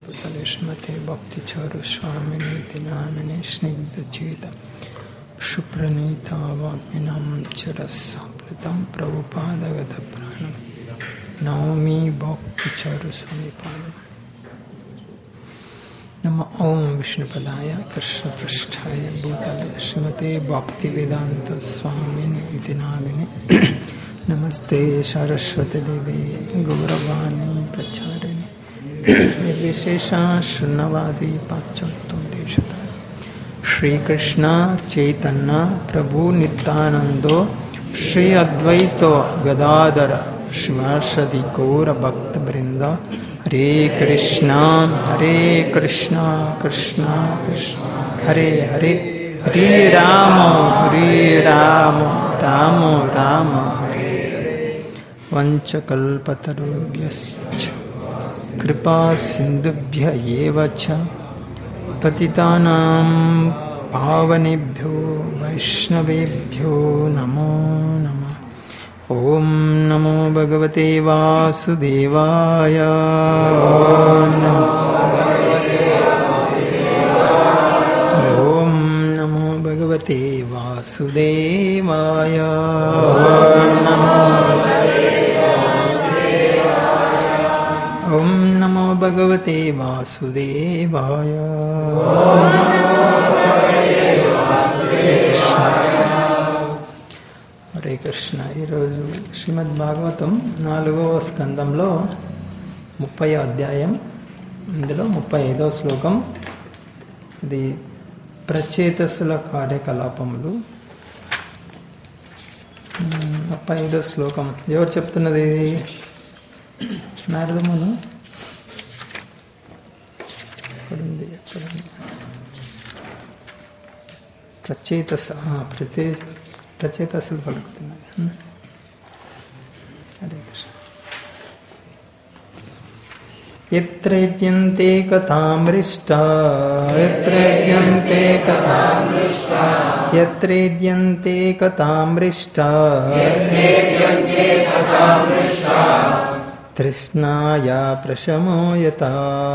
तले श्रीमते भक्तिचारु स्वामिनीति नामिने स्निग्धचेत सुप्रणीता वाग्मिनां चिरस्साप्रतं प्रभुपादगतप्राणं नौमि भक्तिचारु स्वामिपादम् नम ओं विष्णुपदाय कृष्णपृष्ठाय भूतले श्रीमते भक्तिवेदान्त स्वामिन् इति नामिने नमस्ते सरस्वतीदेवी गौरवाणी प्रचारिणे निर्विशेषा शून्यवादी पाश्चात्यो देशता श्रीकृष्ण चैतन्य प्रभु नित्यानंदो श्री अद्वैत गदाधर शिवासदि गौर भक्त वृंद हरे कृष्णा हरे कृष्णा कृष्णा कृष्ण हरे हरे हरे राम हरे राम राम राम हरे वञ्चकल्पतरुभ्यश्च कृपा सिन्धुभ्य एव च पतितानां पावनेभ्यो वैष्णवेभ्यो नमो नमः ॐ नमो भगवते वासुदेवाय ॐ नमो भगवते वासुदेवाय नमो ॐ नमो भगवते वासुदेवाय హరే కృష్ణ ఈరోజు శ్రీమద్ భాగవతం నాలుగవ స్కందంలో ముప్పై అధ్యాయం ఇందులో ముప్పై ఐదవ శ్లోకం ఇది ప్రచేతసుల కార్యకలాపములు మ్మ్, ముప్పై ఐదో శ్లోకం ఎవరు చెప్తున్నది ఇది నారదమును ఎక్కడుంది ఎక్కడుంది ప్రచేతస ఆ, ప్రతే ప్రచేతసులు పలుకుతున్నది హ్మ్. హరే కృష్ణ यत्रैद्यन्ते कथामृष्टा यत्रैद्यन्ते कथामृष्टा यत्रैद्यन्ते कथामृष्टा तृष्णाया प्रशमो यथा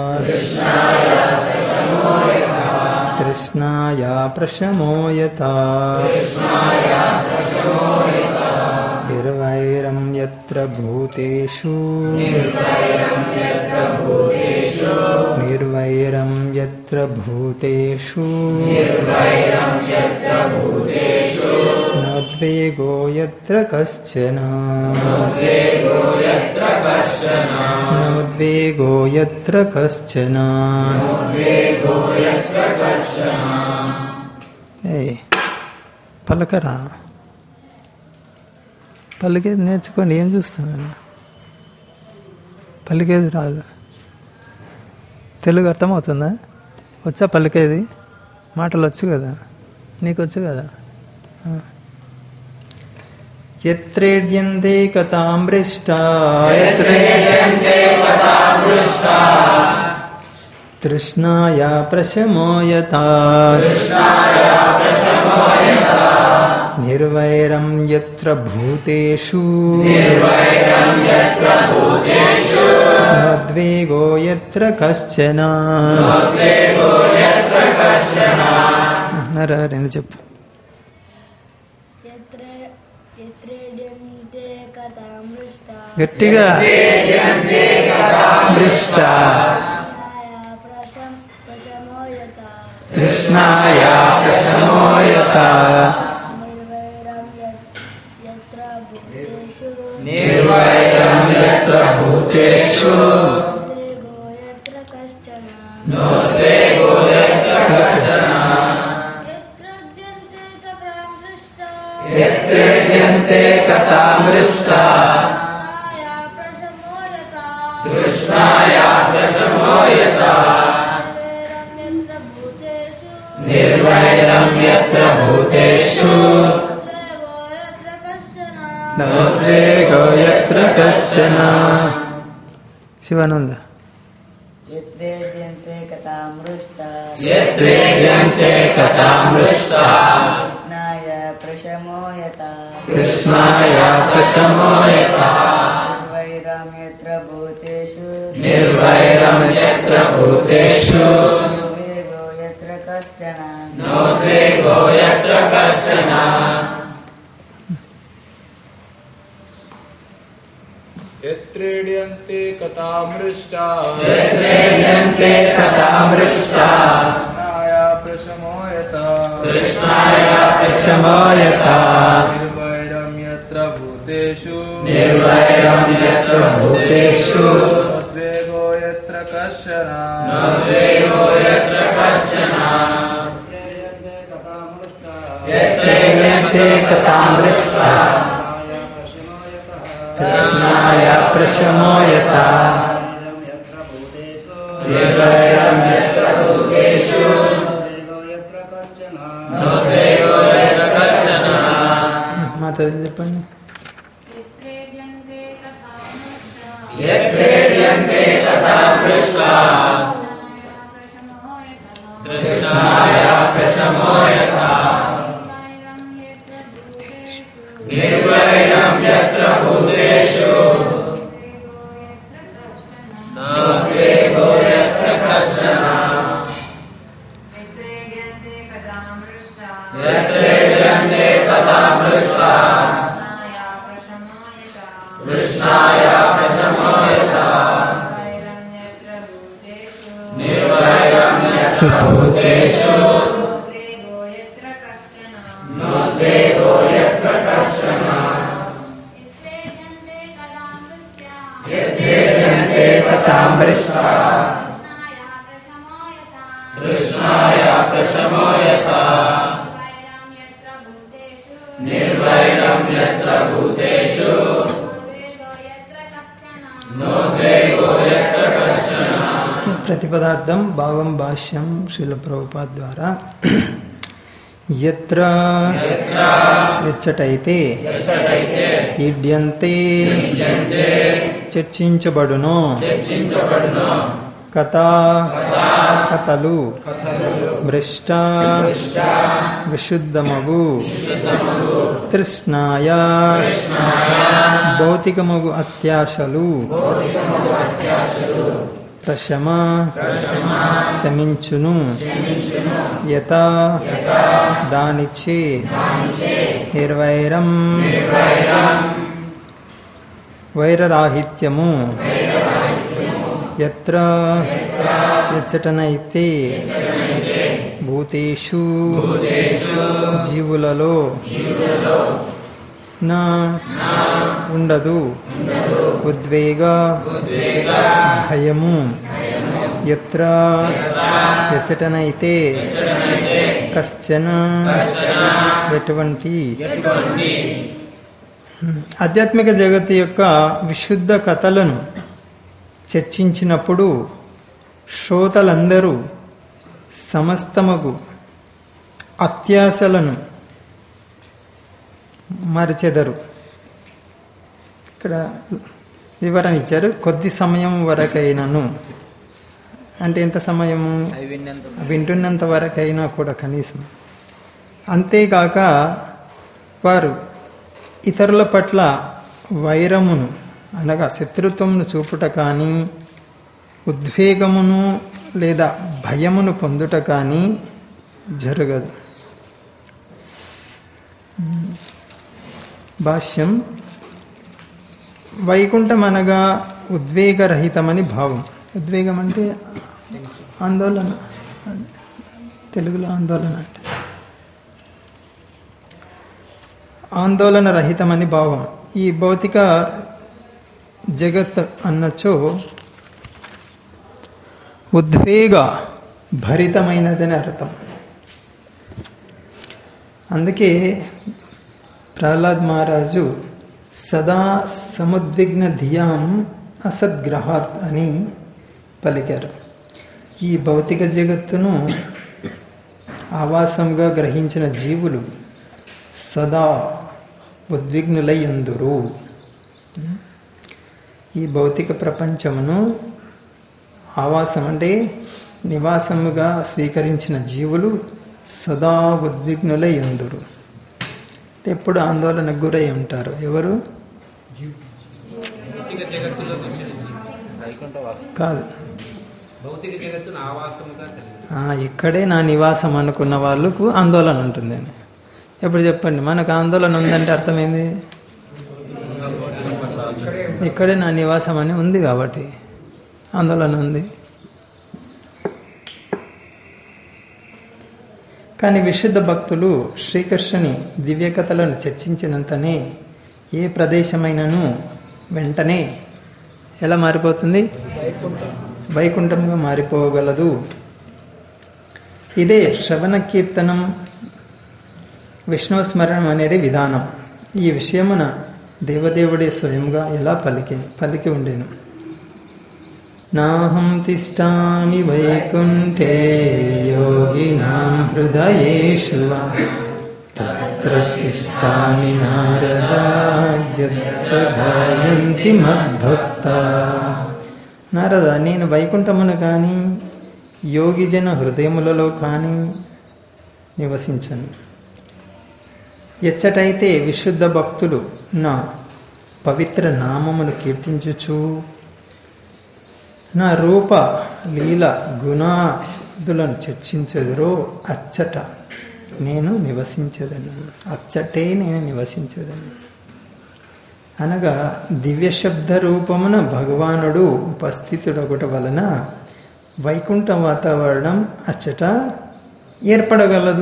तृष्णाया प्रशमो यथा निर्वैरं यत्र भूतेषु निर्वैरं यत्र भूतेषु नोद्वेगो यत्र कश्चन नोद्वेगो यत्र कश्चन ఏయ్, పలకరా పలికేది నేర్చుకోండి ఏం చూస్తున్నాను పలికేది రాదు తెలుగు అర్థమవుతుందా వచ్చా పలికేది మాటలు వచ్చు కదా నీకు వచ్చు కదా ఆ. యత్రేడ్యంతే కథామృష్టా యత్రేడ్యంతే తృష్ణాయా ప్రశమో యథా నిర్వైరం యత్ర భూతేషు నద్వేగో యత్ర కశ్చన నరా రెండు చెప్పు यत्र यत्रेड्यन्ते कथामृष्टा గట్టిగా మృష్ట कृष्णाया प्रशं प्रशमो यथा కృష్ణాయ ప్రశమో యథా निर्वैरं यत् यत्र भूतेषु నిర్వైరం యత్ర భూతేషు देगो यत्र कश्चन यत्रेड्यन्ते कथामृष्टा యత్రేద్యంతే కథామృష్టా कृष्णाया प्रशमो यथा కృష్ణాయ ప్రశమో యథా निर्वैरं यत्र भूतेषु నిర్వైరం యత్ర భూతేషు देगो यत्र कश्चन నోద్వేగో యత్ర కశ్చన శివానంద यत्रेद्यन्ते कथामृष्टा యత్రేద్యంతే కథామృష్టా कृष्णाय प्रशमो यथा కృష్ణాయ ప్రశమో యథా निर्वैरं यत्र भूतेषु నిర్వైరం యత్ర భూతేషు వేగో యత్ర కశ్చన నోద్వేగో యత్ర కర్షణ यत्रेड्यन्ते कथामृष्टा यत्रेड्यन्ते कथामृष्टा कृष्णाय प्रशमो यतः कृष्णाय प्रशमयता निर्वैरं यत्र भूतेषु निर्वैरं यत्र भूतेषु उद्वेगो यत्र कश्चन नोद्वेगो यत्र कश्चन यत्रेड्यन्ते कथामृष्टा कृष्णाय प्रशमो यता निर्वैरं यत्र भूतेषु नोद्वेगो यत्र कश्चन మాతాజీ చెప్పండి यत्रेड्यन्ते कथामृष्टा यत्रेड्यन्ते तथा पृष्टा प्रशमो यतः कृष्णाय प्रशमो यथा निर्वैरं यत्र भूतेषु निर्वैरं यत्र भूतेषु वेगो यत्र कश्चन नोद्वेगो यत्र कश्चन यत्रेड्यन्ते कथामृष्टा यत्रेड्यन्ते तथा पृष्टा कृष्णाय प्रशमो यता कृष्णाय प्रशमो यथा वैरं यत्र भूतेषु निर्वैरं यत्र भूतेषु वेगो यत्र कश्चन नोद्वेगो यत्र कश्चन यत्रेड्यन्ते कथामृष्टा यत्रेड्यन्ते तथा पृष्टा कृष्णाय प्रशमो कृष्णाय प्रशमो यतः यथा वैरं यत्र भूतेषु निर्वैरं यत्र भूतेषु वेगो यत्र कश्चन नोद्वेगो यत्र कश्चन ప్రతిపదార్థం భావం భాష్యం శిల ప్రభుపాద్ ద్వారా ఎత్ర ఎచ్చటైతే యచ్చటైతే ఈడ్యంతే చర్చించబడును చర్చించబడును కథ కథలు భ్రష్ట విశుద్ధమగు తృష్ణాయ భౌతికమగు అత్యాశలు ప్రశమ శమించును యత దానిచే నిర్వైరం వైరరాహిత్యము ఎత్ర ఎచ్చటనైతే భూతేషు జీవులలో నా ఉండదు ఉద్వేగ భయము ఎత్ర ఎచ్చటనైతే కశ్చన ఎటువంటి ఆధ్యాత్మిక జగత్తు యొక్క విశుద్ధ కథలను చర్చించినప్పుడు శ్రోతలందరూ సమస్తమగు అత్యాశలను మరిచెదరు ఇక్కడ వివరణ ఇచ్చారు కొద్ది సమయం వరకైనను అంటే ఎంత సమయము వింటున్నంత వరకైనా కూడా కనీసం అంతేకాక వారు ఇతరుల పట్ల వైరమును అనగా శత్రుత్వమును చూపుట కానీ ఉద్వేగమును లేదా భయమును పొందుట కానీ జరగదు భాష్యం వైకుంఠం అనగా ఉద్వేగరహితమని భావం ఉద్వేగం అంటే ఆందోళన తెలుగులో ఆందోళన అంటే ఆందోళన రహితమని భావం ఈ భౌతిక జగత్ అన్నచో ఉద్వేగ భరితమైనదని అర్థం అందుకే ప్రహ్లాద్ మహారాజు సదా సముద్విగ్న ధియాం అసద్గ్రహాత్ అని పలికారు ఈ భౌతిక జగత్తును ఆవాసంగా గ్రహించిన జీవులు సదా ఉద్విగ్నులై ఎందురు ఈ భౌతిక ప్రపంచమును ఆవాసం అంటే నివాసముగా స్వీకరించిన జీవులు సదా ఉద్విగ్నులై ఎందురు అంటే ఎప్పుడు ఆందోళనకు గురై ఉంటారు ఎవరు కాదు భౌతిక జగత్తును ఆవాసముగా కలిగి ఆ, ఇక్కడే నా నివాసం అనుకున్న వాళ్ళకు ఆందోళన ఉంటుంది అని ఇప్పుడు చెప్పండి మనకు ఆందోళన ఉందంటే అర్థమైంది ఇక్కడే నా నివాసం అని ఉంది కాబట్టి ఆందోళన ఉంది కానీ విశుద్ధ భక్తులు శ్రీకృష్ణుని దివ్యకథలను చర్చించినంతనే ఏ ప్రదేశమైనను వెంటనే ఎలా మారిపోతుంది వైకుంఠంగా మారిపోగలదు ఇదే శ్రవణ కీర్తనం విష్ణు స్మరణం అనేది విధానం ఈ విషయమున దేవదేవుడే స్వయంగా ఎలా పలికి పలికి ఉండేను నాహం తిష్టామి వైకుంఠే యోగినాం హృదయేషు వా. తత్ర తిష్టామి నారదా యత్ర గాయంతి మద్భక్త నారద నేను వైకుంఠమును కానీ యోగిజన హృదయములలో కానీ నివసించను ఎచ్చటైతే విశుద్ధ భక్తులు నా పవిత్ర నామమును కీర్తించుచు నా రూప లీల గుణాదులను చర్చించదురో అచ్చట నేను నివసించదను అచ్చటే నేను నివసించదను అనగా దివ్య శబ్ద రూపమున భగవానుడు ఉపస్థితుడొకటి వలన వైకుంఠ వాతావరణం అచ్చట ఏర్పడగలదు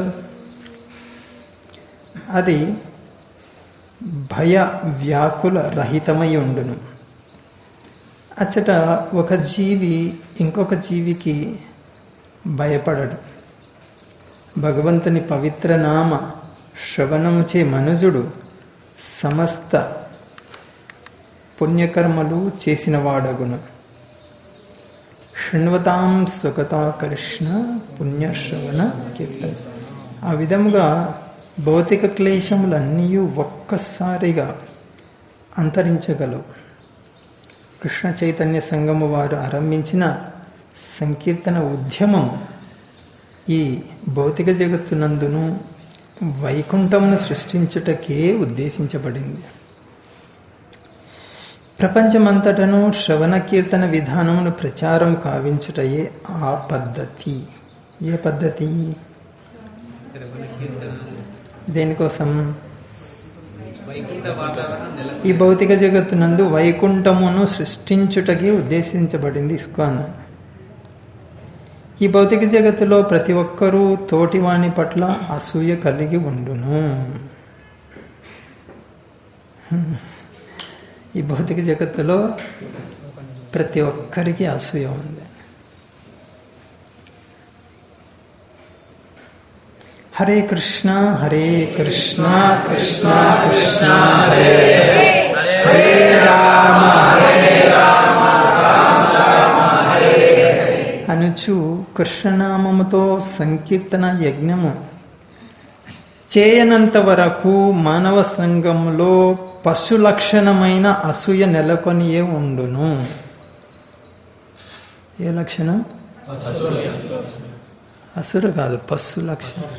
అది భయ వ్యాకుల రహితమై ఉండును అచ్చట ఒక జీవి ఇంకొక జీవికి భయపడడు భగవంతుని పవిత్ర నామ శ్రవణముచే మనుజుడు సమస్త పుణ్యకర్మలు చేసిన వాడగును శృణ్వతాం సుఖతా కృష్ణ పుణ్యశ్రవణ కీర్తన ఆ విధముగా భౌతిక క్లేశములన్నీ ఒక్కసారిగా అంతరించగలవు కృష్ణ చైతన్య సంగము వారు ఆరంభించిన సంకీర్తన ఉద్యమం ఈ భౌతిక జగత్తునందును వైకుంఠమును సృష్టించుటకే ఉద్దేశించబడింది ప్రపంచమంతటను శ్రవణ కీర్తన విధానమును ప్రచారం కావించుటయే ఆ పద్ధతి ఏ పద్ధతి శ్రవణ కీర్తన దేనికోసం వైకుంఠ వాతావరణం నెల ఈ భౌతిక జగత్తునందు వైకుంఠమును సృష్టించుటకి ఉద్దేశించబడింది ఇస్కాన్ ఈ భౌతిక జగత్తులో ప్రతి ఒక్కరూ తోటివాని పట్ల అసూయ కలిగి ఉండును ఈ భౌతిక జగత్తులో ప్రతి ఒక్కరికి అసూయ ఉంది హరే కృష్ణ హరే కృష్ణ కృష్ణ కృష్ణ హరే హరే రామ హరే రామ రామ రామ హరే అనుచు కృష్ణనామముతో సంకీర్తన యజ్ఞము చేయనంత వరకు మానవ సంఘంలో పశు లక్షణమైన అసూయ నెలకొనియే ఉండును ఏ లక్షణం అసురు కాదు పశు లక్షణం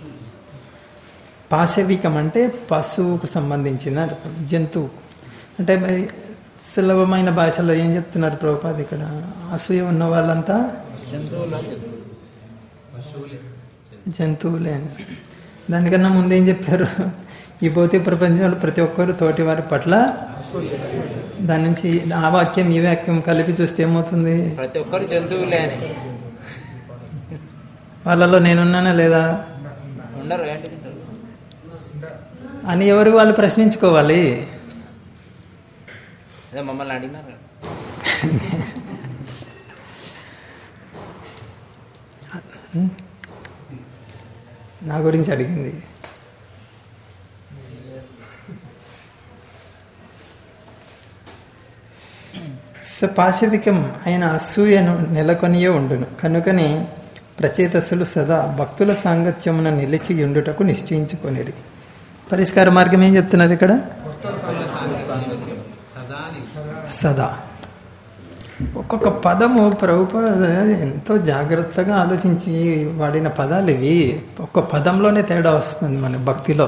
పాశవికం అంటే పశువుకు సంబంధించిన అర్థం జంతువు అంటే మరి సులభమైన భాషలో ఏం చెప్తున్నారు ప్రభుపాద్ ఇక్కడ అసూయ ఉన్న వాళ్ళంతా జంతువులే అని దానికన్నా ముందు ఏం చెప్పారు ఈ భౌతిక ప్రపంచంలో ప్రతి ఒక్కరు తోటి వారి పట్ల దాని నుంచి ఆ వాక్యం ఈ వాక్యం కలిపి చూస్తే ఏమవుతుంది ప్రతి ఒక్కరు జంతువులే అని వాళ్ళలో నేనున్నానా లేదా ఉండరు ఏంటి ఉంటారు అని ఎవరు వాళ్ళు ప్రశ్నించుకోవాలి అదే మమ్మల్ని అడిగినారు కదా. నా గురించి అడిగింది స పాశవికం అయిన అసూయను నెలకొనియే ఉండును కనుకనే ప్రచేతస్సులు సదా భక్తుల సాంగత్యమున నిలిచి ఉండుటకు నిశ్చయించుకొనిరి పరిష్కార మార్గం ఏం చెప్తున్నారు ఇక్కడ సదా ఒక్కొక్క పదము ప్రభుపాద ఎంతో జాగ్రత్తగా ఆలోచించి వాడిన పదాలు ఇవి ఒక్క పదంలోనే తేడా వస్తుంది మన భక్తిలో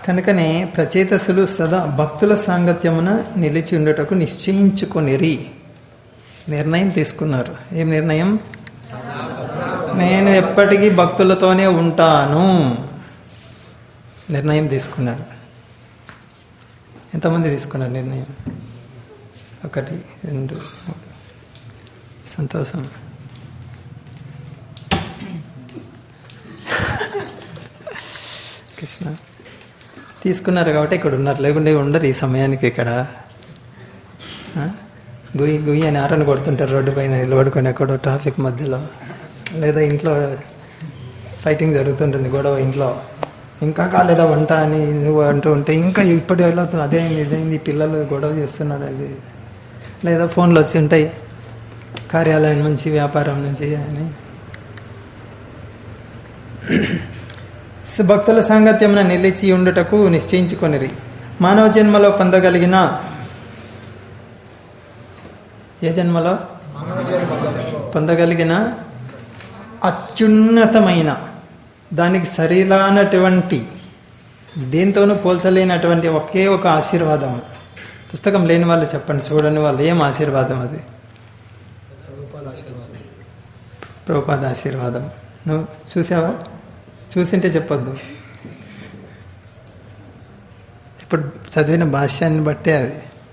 కనుకనే ప్రచేతసులు సదా భక్తుల సాంగత్యమున నిలిచి ఉండటకు నిశ్చయించుకొనిరి నిర్ణయం తీసుకున్నారు ఏం నిర్ణయం నేను ఎప్పటికీ భక్తులతోనే ఉంటాను నిర్ణయం తీసుకున్నారు ఎంతమంది తీసుకున్నారు నిర్ణయం ఒకటి రెండు మూడు సంతోషం కృష్ణ తీసుకున్నారు కాబట్టి ఇక్కడ ఉన్నారు లేకుంటే ఉండరు ఈ సమయానికి ఇక్కడ ఆ? గుయ్యి గుయ్యి అని ఆరని కొడుతుంటారు రోడ్డు పైన నిలబడుకొని ఎక్కడో ట్రాఫిక్ మధ్యలో లేదా ఇంట్లో ఫైటింగ్ జరుగుతుంటుంది గొడవ ఇంట్లో ఇంకా కాలేదా వంట అని నువ్వు అంటూ ఉంటే ఇంకా ఇప్పుడు ఎలా అదే ఇదైంది పిల్లలు గొడవ చేస్తున్నాడు అది లేదా ఫోన్లు వచ్చి ఉంటాయి కార్యాలయం నుంచి వ్యాపారం నుంచి అని భక్తుల సాంగత్యమున నిలిచి ఉండుటకు నిశ్చయించుకొనిరి మానవ జన్మలో పొందగలిగిన ఏ జన్మలో పొందగలిగిన అత్యున్నతమైన దానికి సరిలానటువంటి దేంతోనూ పోల్చలేనటువంటి ఒకే ఒక ఆశీర్వాదం పుస్తకం లేని వాళ్ళు చెప్పండి చూడని వాళ్ళు ఏం ఆశీర్వాదం అది ప్రభుపాద ఆశీర్వాదం నువ్వు చూసావా చూసింటే చెప్పొద్దు ఇప్పుడు చదివిన భాష్యాన్ని బట్టే అది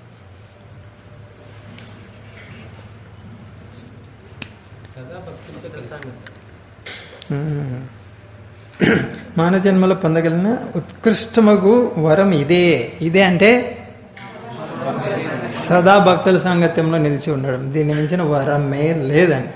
మ్మ్. మానవ జన్మలో పొందగలిగిన ఉత్కృష్టమగు వరం ఇదే ఇదే అంటే సదా భక్తుల సాంగత్యంలో నిలిచి ఉండడం దీన్ని మించిన వరమే లేదని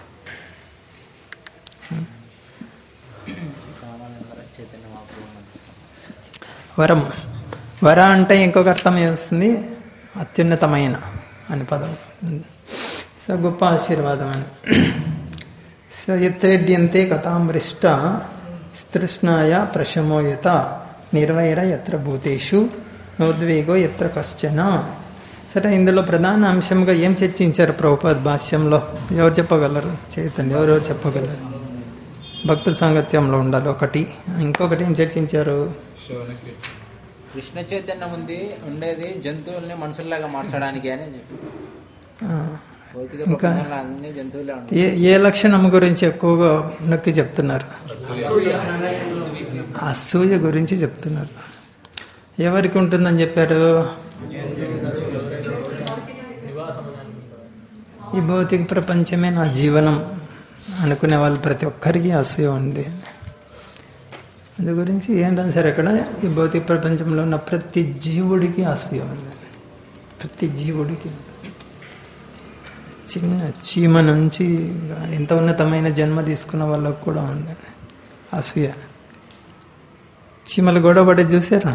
చైతన్య మహాప్రభు మంత్రి వరం వర అంటే ఇంకొక అర్థం ఏమొస్తుంది అత్యున్నతమైన అని పదం సో గొప్ప ఆశీర్వాదం అని సో ఎత్రేడ్యంతే కథామృష్ట స్తృష్ణాయ ప్రశమోయత నిర్వైర ఎత్ర భూతేషు నోద్వేగో ఎత్ర కశ్చన సరే ఇందులో ప్రధాన అంశంగా ఏం చర్చించారు ప్రభుపాద్ భాష్యంలో ఎవరు చెప్పగలరు చైతన్య ఎవరెవరు చెప్పగలరు భక్తుల సాంగత్యంలో ఉండాలి ఒకటి ఇంకొకటి ఏం చర్చించారు కృష్ణ చైతన్యం ఉంది ఉండేది జంతువుల్ని మనుషుల్లాగా మార్చడానికి అని చెప్పి ఆ, భౌతిక ఇంకా? ప్రపంచంలో అన్ని జంతువులే ఉంటాయి ఏ ఏ లక్షణం గురించి ఎక్కువగా నొక్కి చెప్తున్నారు అసూయ గురించి చెప్తున్నారు ఎవరికి ఉంటుందని చెప్పారు ఈ భౌతిక ప్రపంచమే నా జీవనం అనుకునే వాళ్ళు ప్రతి ఒక్కరికి అసూయ ఉంది అందు గురించి ఏం రాశారు అక్కడ ఈ భౌతిక ప్రపంచంలో ఉన్న ప్రతి జీవుడికి అసూయ ఉంది ప్రతి జీవుడికి చిన్న చీమ నుంచి ఎంత ఉన్నతమైన జన్మ తీసుకున్న వాళ్ళకు కూడా ఉంది అసూయ చీమలు గొడవ పడి చూసారా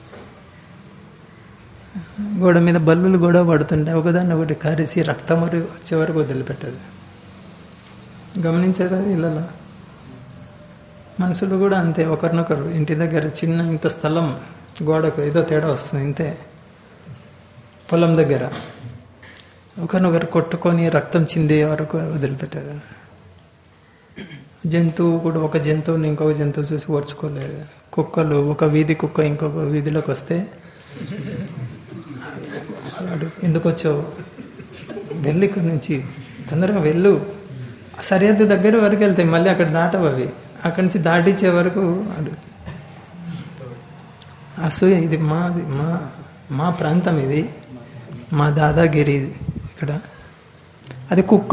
గోడ మీద బల్లులు గొడవ పడుతుంటే ఒకదాన్ని ఒకటి కరిసి రక్తం వరకు వచ్చే వరకు వదిలిపెట్టదు గమనించారా ఇళ్ళలో మనుషులు కూడా అంతే ఒకరినొకరు ఇంటి దగ్గర చిన్న ఇంత స్థలం గోడకు ఏదో తేడా వస్తుంది ఇంతే పొలం దగ్గర ఒకరినొకరు కొట్టుకొని రక్తం చిందే వరకు వదిలిపెట్టారు జంతువు కూడా ఒక జంతువుని ఇంకొక జంతువు చూసి ఓర్చుకోలేదు కుక్కలు ఒక వీధి కుక్క ఇంకొక వీధిలోకి వస్తే వాడు ఎందుకు వచ్చావు వెళ్ళి ఇక్కడి నుంచి తొందరగా వెళ్ళు సరిహద్దు దగ్గర వరకు వెళ్తాయి మళ్ళీ అక్కడ దాటవు అవి అక్కడి నుంచి దాటించే వరకు అడు అసూయ ఇది మాది మా మా ప్రాంతం ఇది మా దాదాగిరి ఇది ఇక్కడ అది కుక్క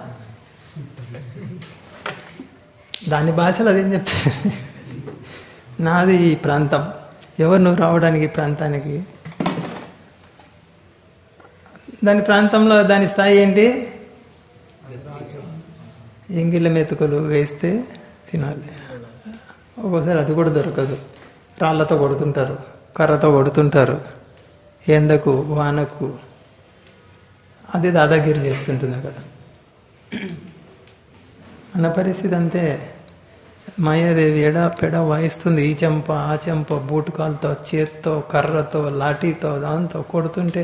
దాని భాషలో అదేం చెప్తుంది నాది ఈ ప్రాంతం ఎవరు నువ్వు రావడానికి ఈ ప్రాంతానికి దాని ప్రాంతంలో దాని స్థాయి ఏంటి ఎంగిళ్ళ మెతుకులు వేస్తే తినాలి ఒక్కోసారి అది కూడా దొరకదు రాళ్ళతో కొడుతుంటారు కర్రతో కొడుతుంటారు ఎండకు వానకు అది దాదాగిరి చేస్తుంటుంది అక్కడ మన పరిస్థితి అంతే మాయాదేవి ఎడ పెడ వాయిస్తుంది ఈ చెంప ఆ చెంప బూటుకాలతో చేత్తో కర్రతో లాఠీతో దాంతో కొడుతుంటే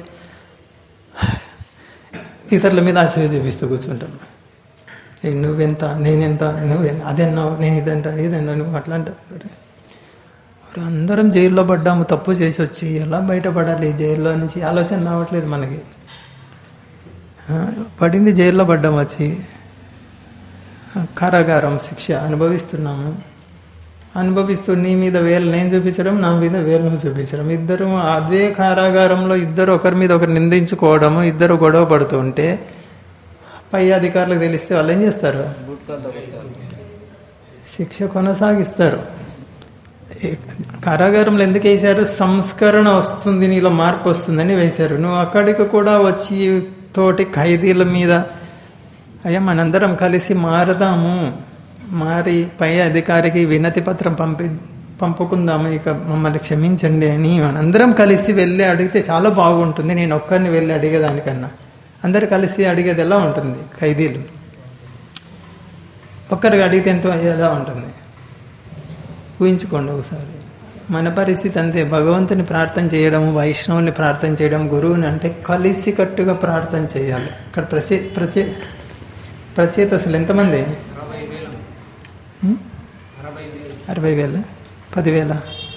ఇతరుల మీద ఆశ చూపిస్తూ కూర్చుంటాం ఏ నువ్వెంత నేనెంత నువ్వెంత అదెన్నావు నేను ఇదంట ఇదన్నా నువ్వు అట్లా అంటావు ఇప్పుడు అందరం జైల్లో పడ్డాము తప్పు చేసి వచ్చి ఎలా బయటపడాలి జైల్లో నుంచి ఆలోచన రావట్లేదు మనకి ఆ, పడింది జైల్లో పడ్డాం వచ్చి ఆ, కారాగారం శిక్ష అనుభవిస్తున్నాము అనుభవిస్తూ నీ మీద వేలు నేను చూపించడం నా మీద వేలు నువ్వు చూపించడం ఇద్దరు అదే కారాగారంలో ఇద్దరు ఒకరి మీద ఒకరు నిందించుకోవడము ఇద్దరు గొడవ పడుతూ ఉంటే పై అధికారులకు తెలిస్తే వాళ్ళు ఏం చేస్తారు బూట్కాలతో కొడతారు శిక్ష కొనసాగిస్తారు ఏ- కారాగారంలో ఎందుకు వేశారు సంస్కరణ వస్తుంది నీలో మార్పు వస్తుందని వేశారు నువ్వు అక్కడికి కూడా వచ్చి తోటి ఖైదీల మీద అయ్యా మనందరం కలిసి మారదాము మారి పై అధికారికి వినతి పత్రం పంపి పంపుకుందాము ఇక మమ్మల్ని క్షమించండి అని మనందరం కలిసి వెళ్ళి అడిగితే చాలా బాగుంటుంది నేను ఒక్కరిని వెళ్ళి అడిగేదానికన్నా అందరు కలిసి అడిగేది ఎలా ఉంటుంది ఖైదీలు ఒక్కరికి అడిగితే ఎంతో ఎలా ఉంటుంది ఊహించుకోండి ఒకసారి మన పరిస్థితి అంతే భగవంతుని ప్రార్థన చేయడం వైష్ణవుని ప్రార్థన చేయడం గురువుని అంటే కలిసి కట్టుగా ప్రార్థన చేయాలి ఇక్కడ ప్రచే ప్రచే ప్రచేత అసలు ఎంతమంది అరవై వేలు ఉం? అరవై వేలు అరవై వేల పదివేల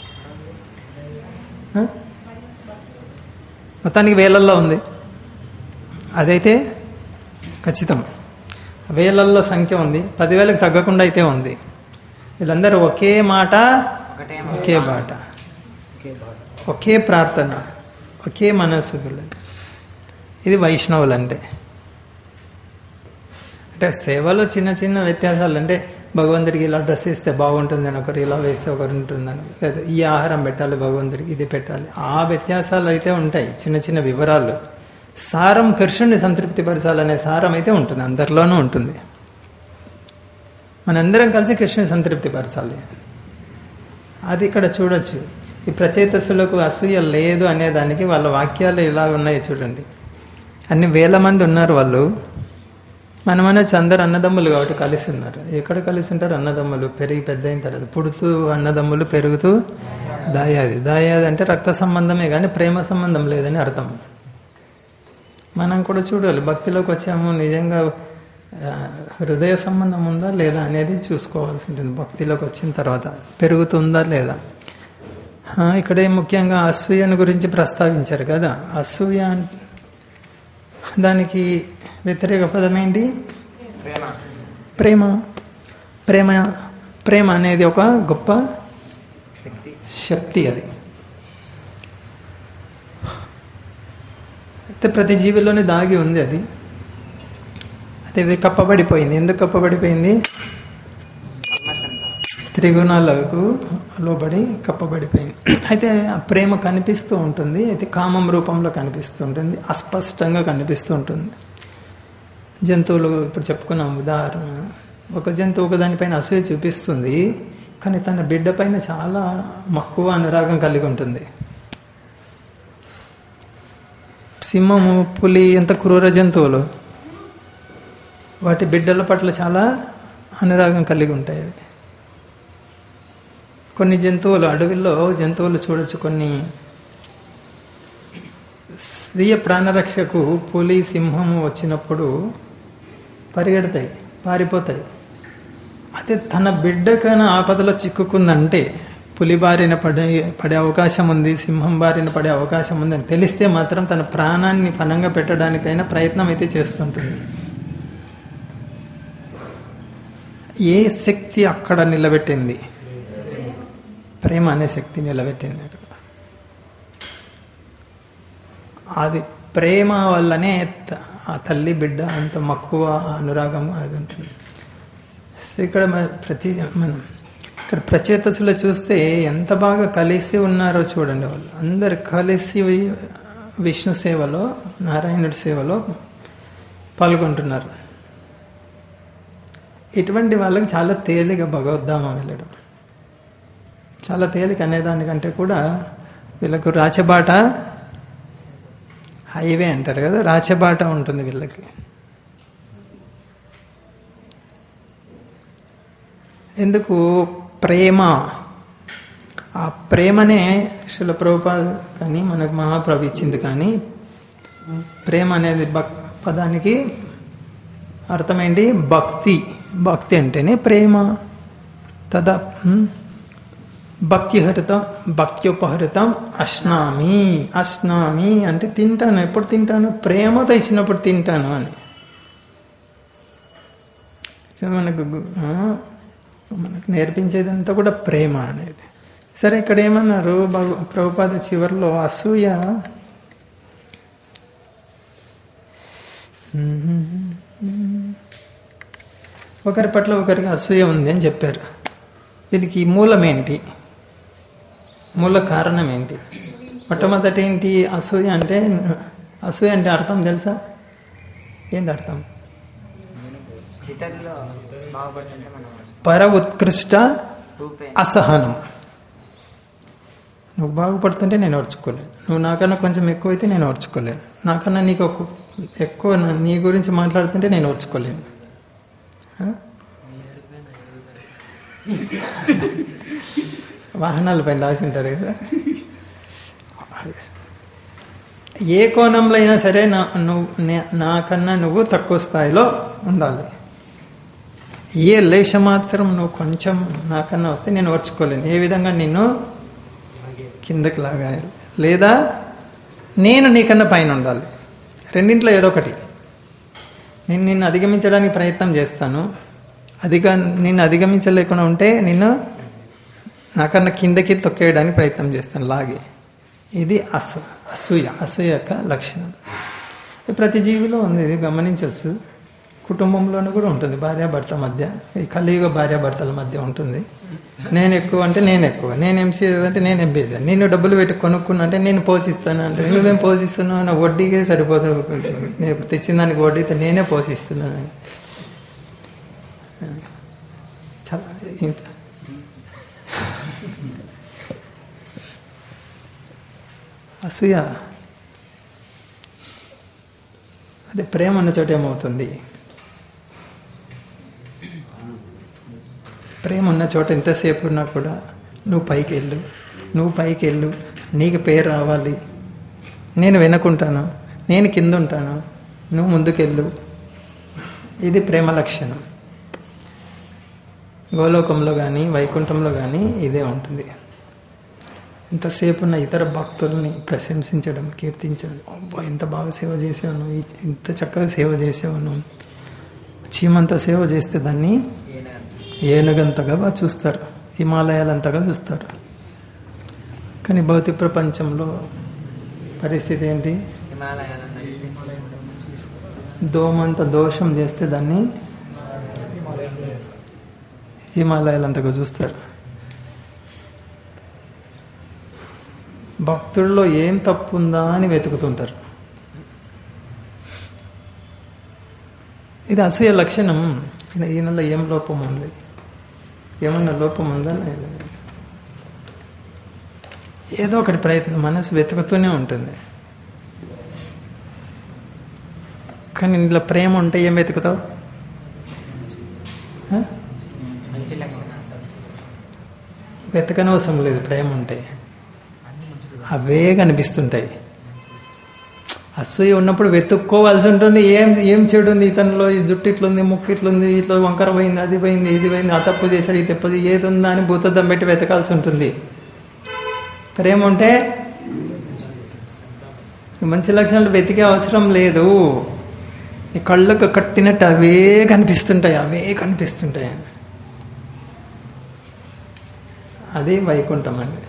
ఆ? మొత్తానికి వేలల్లో ఉంది అదైతే ఖచ్చితం వేలల్లో సంఖ్య ఉంది పదివేలకు తగ్గకుండా అయితే ఉంది వీళ్ళందరూ ఒకే మాట ఒకటే ఒకే బాట ఒకే బాట ఒకే ప్రార్థన ఒకే మనస్సు పిల్లలు ఇది వైష్ణవులు అంటే అంటే సేవలో చిన్న చిన్న వ్యత్యాసాలు అంటే భగవంతుడికి ఇలా డ్రెస్ వేస్తే బాగుంటుందని ఒకరు ఇలా వేస్తే ఒకరు ఉంటుందని లేదా ఈ ఆహారం పెట్టాలి భగవంతుడికి ఇది పెట్టాలి ఆ వ్యత్యాసాలు అయితే ఉంటాయి చిన్న చిన్న వివరాలు సారం కృష్ణుని సంతృప్తిపరచాలనే సారం అయితే ఉంటుంది అందరిలోనూ ఉంటుంది మనందరం కలిసి కృష్ణుని సంతృప్తిపరచాలి అది ఇక్కడ చూడొచ్చు ఈ ప్రచేతసులకు అసూయ లేదు అనే దానికి వాళ్ళ వాక్యాలు ఇలా ఉన్నాయి చూడండి అన్ని వేల మంది ఉన్నారు వాళ్ళు మనమనొచ్చు అందరు అన్నదమ్ములు కాబట్టి కలిసి ఉన్నారు ఎక్కడ కలిసి ఉంటారు అన్నదమ్ములు పెరిగి పెద్ద అయిన తర్వాత పుడుతూ అన్నదమ్ములు పెరుగుతూ దాయాది దాయాది అంటే రక్త సంబంధమే కానీ ప్రేమ సంబంధం లేదని అర్థం మనం కూడా చూడాలి భక్తిలోకి వచ్చాము నిజంగా ఆ, హృదయ సంబంధం ఉందా లేదా అనేది చూసుకోవాల్సి ఉంటుంది భక్తిలోకి వచ్చిన తర్వాత పెరుగుతుందా లేదా ఆ, ఇక్కడే ముఖ్యంగా అసూయను గురించి ప్రస్తావించారు కదా అసూయ అన్- దానికి వ్యతిరేక పదం ఏంటి ప్రేమ ప్రేమ ప్రేమ ప్రేమ అనేది ఒక గొప్ప శక్తి శక్తి అది అయితే ప్రతి జీవిలోనే దాగి ఉంది అది అయితే ఇది కప్పబడిపోయింది ఎందుకు కప్పబడిపోయింది త్రిగుణాలకు లోబడి కప్పబడిపోయింది అయితే ఆ ప్రేమ కనిపిస్తూ ఉంటుంది అయితే కామం రూపంలో కనిపిస్తూ ఉంటుంది అస్పష్టంగా కనిపిస్తూ ఉంటుంది జంతువులు ఇప్పుడు చెప్పుకున్నాం ఉదాహరణ ఒక జంతువు ఒక దానిపైన అసూయ చూపిస్తుంది కానీ తన బిడ్డ పైన చాలా మక్కువ అనురాగం కలిగి ఉంటుంది సింహము పులి ఎంత క్రూర జంతువులు వాటి బిడ్డల పట్ల చాలా అనురాగం కలిగి ఉంటాయి అవి కొన్ని జంతువులు అడవిలో జంతువులు చూడొచ్చు కొన్ని స్వీయ ప్రాణరక్షకు పులి సింహము వచ్చినప్పుడు పరిగెడతాయి పారిపోతాయి అదే తన బిడ్డకైనా ఆపదలో చిక్కుకుందంటే పులి బారిన పడే పడే అవకాశం ఉంది సింహం బారిన పడే అవకాశం ఉంది అని తెలిస్తే మాత్రం తన ప్రాణాన్ని పనంగా పెట్టడానికైనా ప్రయత్నం అయితే చేస్తుంటుంది ఏ శక్తి అక్కడ నిలబెట్టింది ప్రేమ అనే శక్తి నిలబెట్టింది అక్కడ అది ప్రేమ వల్లనే త- ఆ తల్లి బిడ్డ అంత మక్కువ అనురాగం అది ఉంటుంది సో ఇక్కడ మ- ప్రతి మనం ఇక్కడ ప్రచేతసులో చూస్తే ఎంత బాగా కలిసి ఉన్నారో చూడండి వాళ్ళు అందరు కలిసి వి- విష్ణు సేవలో నారాయణుడి సేవలో పాల్గొంటున్నారు ఇటువంటి వాళ్ళకి చాలా తేలిక భగవద్ధామం వెళ్ళడం చాలా తేలిక అనేదానికంటే కూడా వీళ్ళకు రాచబాట హైవే అంటారు కదా రాచబాట ఉంటుంది వీళ్ళకి ఎందుకు ప్రేమ ఆ ప్రేమనే శిల ప్రభుపాద కానీ మనకు మహాప్రభు ఇచ్చింది కానీ ప్రేమ అనేది భక్ పదానికి అర్థం ఏంటి భక్తి భక్తి అంటేనే ప్రేమ తదా ఉమ్, భక్తిహరితం భక్త్యుపహరితం అశ్నామి అశ్నామి అంటే తింటాను ఎప్పుడు తింటాను ప్రేమతో ఇచ్చినప్పుడు తింటాను అని సో మనకు గు- ఆ, మనకు నేర్పించేదంతా కూడా ప్రేమ అనేది సరే ఇక్కడ ఏమన్నారు భగ ప్రభుపాద చివరిలో అసూయ ఒకరి పట్ల ఒకరికి అసూయ ఉంది అని చెప్పారు దీనికి మూలం ఏంటి మూల కారణం ఏంటి మొట్టమొదటి ఏంటి అసూయ అంటే అసూయ అంటే అర్థం తెలుసా ఏంటి అర్థం ఇతరులు బాగుపడుతుంటే మనం పర ఉత్కృష్ట రూపే అసహనం నువ్వు బాగుపడుతుంటే నేను ఓర్చుకోలేను నువ్వు నాకన్నా కొంచెం ఎక్కువ అయితే నేను ఓర్చుకోలేను నాకన్నా నీకు ఒక ఎక్కువ నా- నీ గురించి మాట్లాడుతుంటే నేను ఓర్చుకోలేను ఆ? వాహనాల పైన రాసి ఉంటారు కదా ఏ కోణంలో అయినా సరే నా నువ్వు నే- నాకన్నా నువ్వు తక్కువ స్థాయిలో ఉండాలి ఏ లేశ మాత్రం నువ్వు కొంచెం నాకన్నా వస్తే నేను ఓర్చుకోలేను ఏ విధంగా నిన్ను కిందకి లాగాలి లేదా నేను నీకన్నా పైన ఉండాలి రెండింట్లో ఏదో ఒకటి నేను నిన్ను అధిగమించడానికి ప్రయత్నం చేస్తాను అధిగ నిన్ను అధిగమించలేకుండా ఉంటే నిన్ను నాకన్నా కిందకి తొక్కేయడానికి ప్రయత్నం చేస్తాను లాగే ఇది అస అసూయ అసూయ యొక్క లక్షణం ఇది ప్రతి జీవిలో ఉంది ఇది గమనించవచ్చు కుటుంబంలోనూ కూడా ఉంటుంది భార్యాభర్త మధ్య ఈ కలియుగ భార్యాభర్తల మధ్య ఉంటుంది నేను ఎక్కువ అంటే నేను ఎక్కువ నేను ఎంసీ అంటే నేను ఎంబీ నేను డబ్బులు పెట్టి కొనుక్కున్నా అంటే నేను పోషిస్తాను అంటే నువ్వేం పోషిస్తున్నావు నా వడ్డీకే సరిపోతుంది నేను తెచ్చిన దానికి వడ్డీతో నేనే పోషిస్తున్నాను చాలా ఇంత అసూయ అదే ప్రేమ ఉన్న చోట ఏమవుతుంది ప్రేమ ఉన్న చోట ఎంతసేపు ఉన్నా కూడా నువ్వు పైకి వెళ్ళు నువ్వు పైకి వెళ్ళు నీకు పేరు రావాలి నేను వెనుకుంటాను నేను కింద ఉంటాను నువ్వు ముందుకెళ్ళు ఇది ప్రేమ లక్షణం గోలోకంలో కానీ వైకుంఠంలో కానీ ఇదే ఉంటుంది ఇంతసేపు ఉన్న ఇతర భక్తుల్ని ప్రశంసించడం కీర్తించడం అబ్బా ఎంత బాగా సేవ చేసావు ఇంత చక్కగా సేవ చేసావు నువ్వు చీమంత సేవ చేస్తే దాన్ని ఏనుగంతగా బాగా చూస్తారు హిమాలయాలంతగా చూస్తారు కానీ భౌతిక ప్రపంచంలో పరిస్థితి ఏంటి హిమాలయాలంతా చూసి దోమంత దోషం చేస్తే దాన్ని హిమాలయాలంతగా చూస్తారు భక్తుల్లో ఏం తప్పు ఉందా అని వెతుకుతుంటారు ఇది అసూయ లక్షణం ఈయన- ఈయనలో ఏం లోపం ఉంది ఏమన్నా లోపం ఉందా లేదా? ఏదో ఒకటి ప్రయత్నం మనసు వెతుకుతూనే ఉంటుంది కానీ ఇంట్లో ప్రేమ ఉంటే ఏం వెతుకుతావు ఆ? మంచి లక్షణాలు సార్ వెతకనవసరం లేదు ప్రేమ ఉంటే అవే కనిపిస్తుంటాయి అసూయ ఉన్నప్పుడు వెతుక్కోవాల్సి ఉంటుంది ఏం ఏం చెడు ఉంది ఇతనిలో ఈ జుట్టు ఇట్లుంది ముక్కు ఇట్లుంది ఇట్లా వంకర పోయింది అది పోయింది ఇది పోయింది ఆ తప్పు చేశాడు ఈ తప్పు చే- ఏది ఉందా అని భూతద్దం పెట్టి వెతకాల్సి ఉంటుంది ప్రేమ ఉంటే ఈ మంచి లక్షణాలు వెతికే అవసరం లేదు ఈ కళ్ళకు కట్టినట్టు అవే కనిపిస్తుంటాయి అవే కనిపిస్తుంటాయి అది వైకుంఠం అండి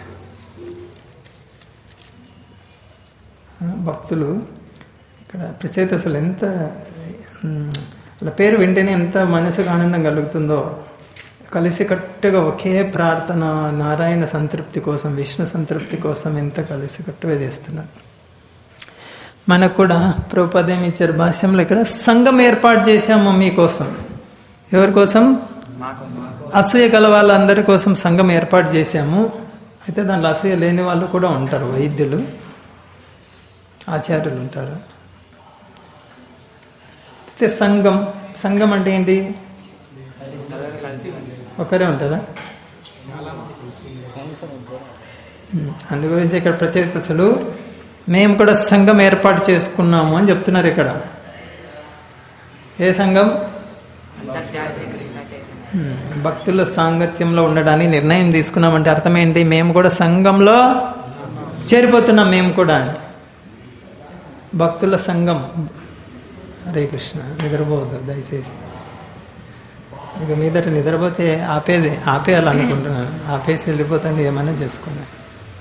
ఆ, భక్తులు ఇక్కడ ప్రచేతసులు ఎంత మ్, వాళ్ళ పేరు వింటేనే ఎంత మనసుకు ఆనందం కలుగుతుందో కలిసి కట్టుగా ఒకే ప్రార్థన నారాయణ సంతృప్తి కోసం విష్ణు సంతృప్తి కోసం ఎంత కలిసి కట్టుగా చేస్తున్నారు మనకు కూడా ప్రభుపదేమి ఇచ్చారు భాష్యంలో ఇక్కడ సంఘం ఏర్పాటు చేశాము మీకోసం ఎవరి కోసం మా కోసం అసూయ గల వాళ్ళందరి కోసం సంఘం ఏర్పాటు చేశాము అయితే దాంట్లో అసూయ లేని వాళ్ళు కూడా ఉంటారు వైద్యులు ఆచార్యులు ఉంటారు అయితే సంఘం సంఘం అంటే ఏంటి ఒకరే ఉంటారా కనీసం ఇద్దరు ఉమ్, అందు గురించి ఇక్కడ ప్రచేతసులు మేము కూడా సంఘం ఏర్పాటు చేసుకున్నాము అని చెప్తున్నారు ఇక్కడ ఏ సంఘం అంతర్జాతీయ కృష్ణ చైతన్య ఉమ్, భక్తుల సాంగత్యంలో ఉండడానికి నిర్ణయం తీసుకున్నామంటే అర్థం ఏంటి మేము కూడా సంఘంలో చేరిపోతున్నాం మేము కూడా అని భక్తుల సంఘం హరే కృష్ణ నిద్రపోవద్దు దయచేసి ఇక మీదట నిద్రపోతే ఆపేది ఆపేయాలనుకుంటున్నాను ఆపేసి వెళ్ళిపోతాను ఏమైనా చేసుకున్నాను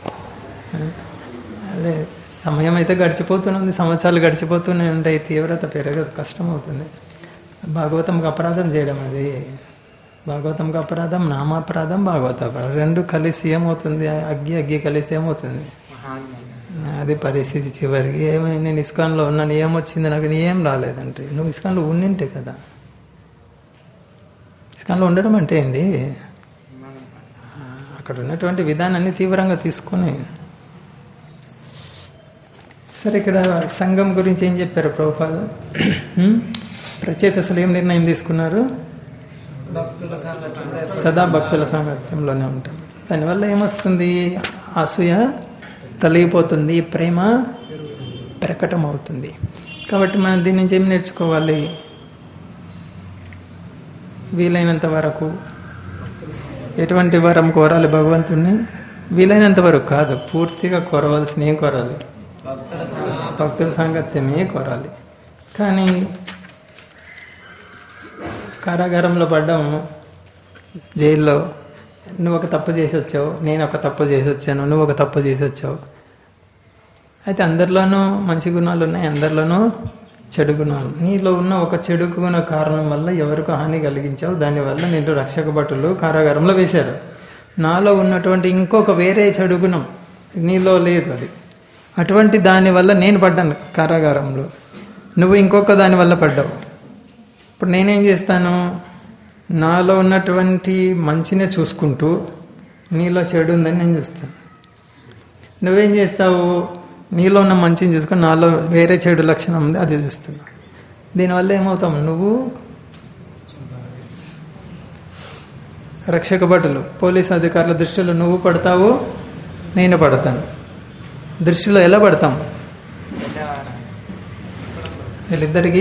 అదే సమయం అయితే గడిచిపోతుంది సంవత్సరాలు గడిచిపోతూనే ఉంటాయి తీవ్రత పెరగదు కష్టం అవుతుంది భాగవతంకి అపరాధం చేయడం అది భాగవతంకి అపరాధం నామాపరాధం భాగవత అపరాధం రెండు కలిసి ఏమవుతుంది అగ్గి అగ్గి కలిసి ఏమవుతుంది అది పరిస్థితి చివరికి ఏమైంది నేను ఇస్కాన్లో ఉన్నాను ఏమొచ్చింది నాకు ఏం రాలేదంటే నువ్వు ఇస్కాన్లో ఉండింటే కదా ఇస్కాన్లో ఉండడం అంటే ఏంది అక్కడ ఉన్నటువంటి విధానాన్ని తీవ్రంగా తీసుకొని సరే ఇక్కడ సంఘం గురించి ఏం చెప్పారు ప్రభుపాద హ్మ్? ప్రచేత అసలు ఏం నిర్ణయం తీసుకున్నారు భక్తుల సంగతి సదా భక్తుల సాంగత్యంలోనే ఉంటాం దానివల్ల ఏమొస్తుంది అసూయ తొలగిపోతుంది ప్రేమ ప్రకటం అవుతుంది కాబట్టి మనం దీని నుంచి ఏం నేర్చుకోవాలి వీలైనంత వరకు ఎటువంటి వరం కోరాలి భగవంతుణ్ణి వీలైనంత వరకు కాదు పూర్తిగా కోరవలసిన ఏం కోరాలి భక్తుల సాంగత్యమే కోరాలి కానీ కారాగారంలో పడ్డం జైల్లో నువ్వు ఒక తప్పు చేసి వచ్చావు నేను ఒక తప్పు చేసి వచ్చాను నువ్వు ఒక తప్పు చేసి వచ్చావు అయితే అందరిలోనూ మంచి గుణాలు ఉన్నాయి అందరిలోనూ చెడు గుణాలు నీలో ఉన్న ఒక చెడు గుణ కారణం వల్ల ఎవరికి హాని కలిగించావు దానివల్ల నేను రక్షక భటులు కారాగారంలో వేశారు నాలో ఉన్నటువంటి ఇంకొక వేరే చెడు గుణం నీలో లేదు అది అటువంటి దాని వల్ల నేను పడ్డాను కారాగారంలో నువ్వు ఇంకొక దాని వల్ల పడ్డావు ఇప్పుడు నేనేం చేస్తాను నాలో ఉన్నటువంటి మంచినే చూసుకుంటూ నీలో చెడు ఉందని నేను చూస్తాను నువ్వేం చేస్తావు నీలో ఉన్న మంచిని చూసుకొని నాలో వేరే చెడు లక్షణం ఉంది అది చూస్తున్నావు దీనివల్ల ఏమవుతాం నువ్వు రక్షక భటులు పోలీస్ అధికారుల దృష్టిలో నువ్వు పడతావు నేను పడతాను దృష్టిలో ఎలా పడతాం వీళ్ళిద్దరికీ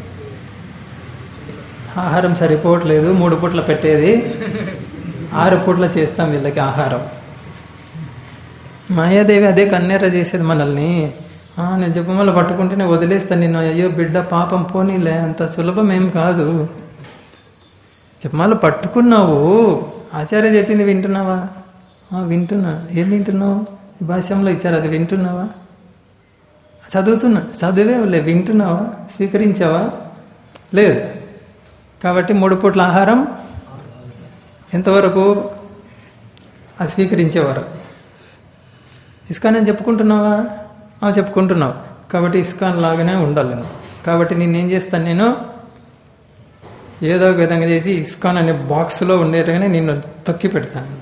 ఆహారం సరిపోవట్లేదు మూడు పూట్ల పెట్టేది ఆరు పూట్ల చేస్తాం వీళ్ళకి ఆహారం మాయాదేవి అదే కన్నెర చేసేది మనల్ని "ఆ, నేను జపమాల పట్టుకుంటేనే వదిలేస్తాను నిన్ను అయ్యో బిడ్డ పాపం పోనీలే అంత సులభం ఏం కాదు జపమాల పట్టుకున్నావు ఆచార్య చెప్పింది వింటున్నావా "ఆ, వింటున్నా ఏం వింటున్నావు ఈ భాష్యంలో ఇచ్చారు అది వింటున్నావా చదువుతున్నా చదివేవులే వింటున్నావా స్వీకరించావా లేదు కాబట్టి మూడు పూట్ల ఆహారం ఎంతవరకు అది స్వీకరించేవారు ఇస్కాన్ అని చెప్పుకుంటున్నావా ఆ, చెప్పుకుంటున్నావు కాబట్టి ఇస్కాన్ లాగానే ఉండాలి నువ్వు. కాబట్టి నేనేం చేస్తాను నేను ఏదో ఒక విధంగా చేసి ఇస్కాన్ అనే బాక్స్లో ఉండేట్టుగానే నిన్ను తొక్కి పెడతాను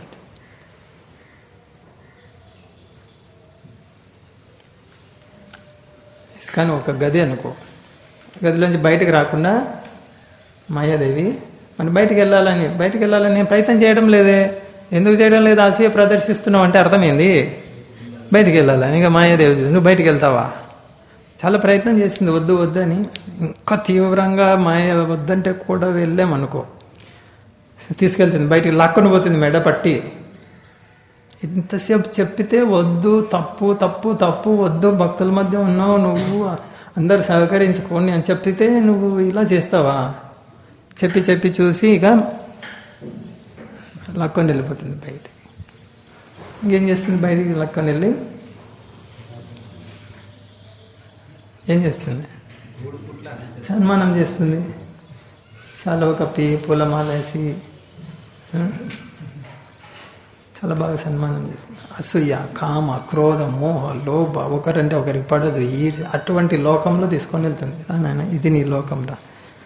ఇస్కాన్ ఒక గది అనుకో గదిలోంచి బయటకు రాకుండా మాయాదేవి మనం బయటికి వెళ్ళాలని బయటికి వెళ్ళాలని నేను ప్రయత్నం చేయడం లేదే ఎందుకు చేయడం లేదు అసూయ ప్రదర్శిస్తున్నావు అంటే అర్థమైంది బయటికి వెళ్ళాలని ఇక మాయాదేవి చూసి, నువ్వు బయటికి వెళ్తావా చాలా ప్రయత్నం చేసింది వద్దు వద్దు అని ఇంకా తీవ్రంగా మాయ వద్దంటే కూడా వెళ్ళామనుకో తీసుకెళ్తుంది బయటికి లాక్కొని పోతుంది మెడ పట్టి ఇంతసేపు చెప్పితే వద్దు తప్పు తప్పు తప్పు వద్దు భక్తుల మధ్య ఉన్నావు నువ్వు అందరు సహకరించుకోండి అని చెప్పితే నువ్వు ఇలా చేస్తావా చెప్పి చెప్పి చూసి ఇక లక్కొని వెళ్ళిపోతుంది బయటికి ఇంకేం చేస్తుంది బయటికి లక్కొని వెళ్ళి ఏం చేస్తుంది సన్మానం చేస్తుంది శాలువ కప్పి పూలమాల వేసి ఆ? చాలా బాగా సన్మానం చేస్తుంది అసూయ కామ క్రోధ మోహ లోభ ఒకరంటే ఒకరికి పడదు ఈ అటువంటి లోకంలో తీసుకొని వెళ్తుంది రా నాయన ఇది నీ లోకం రా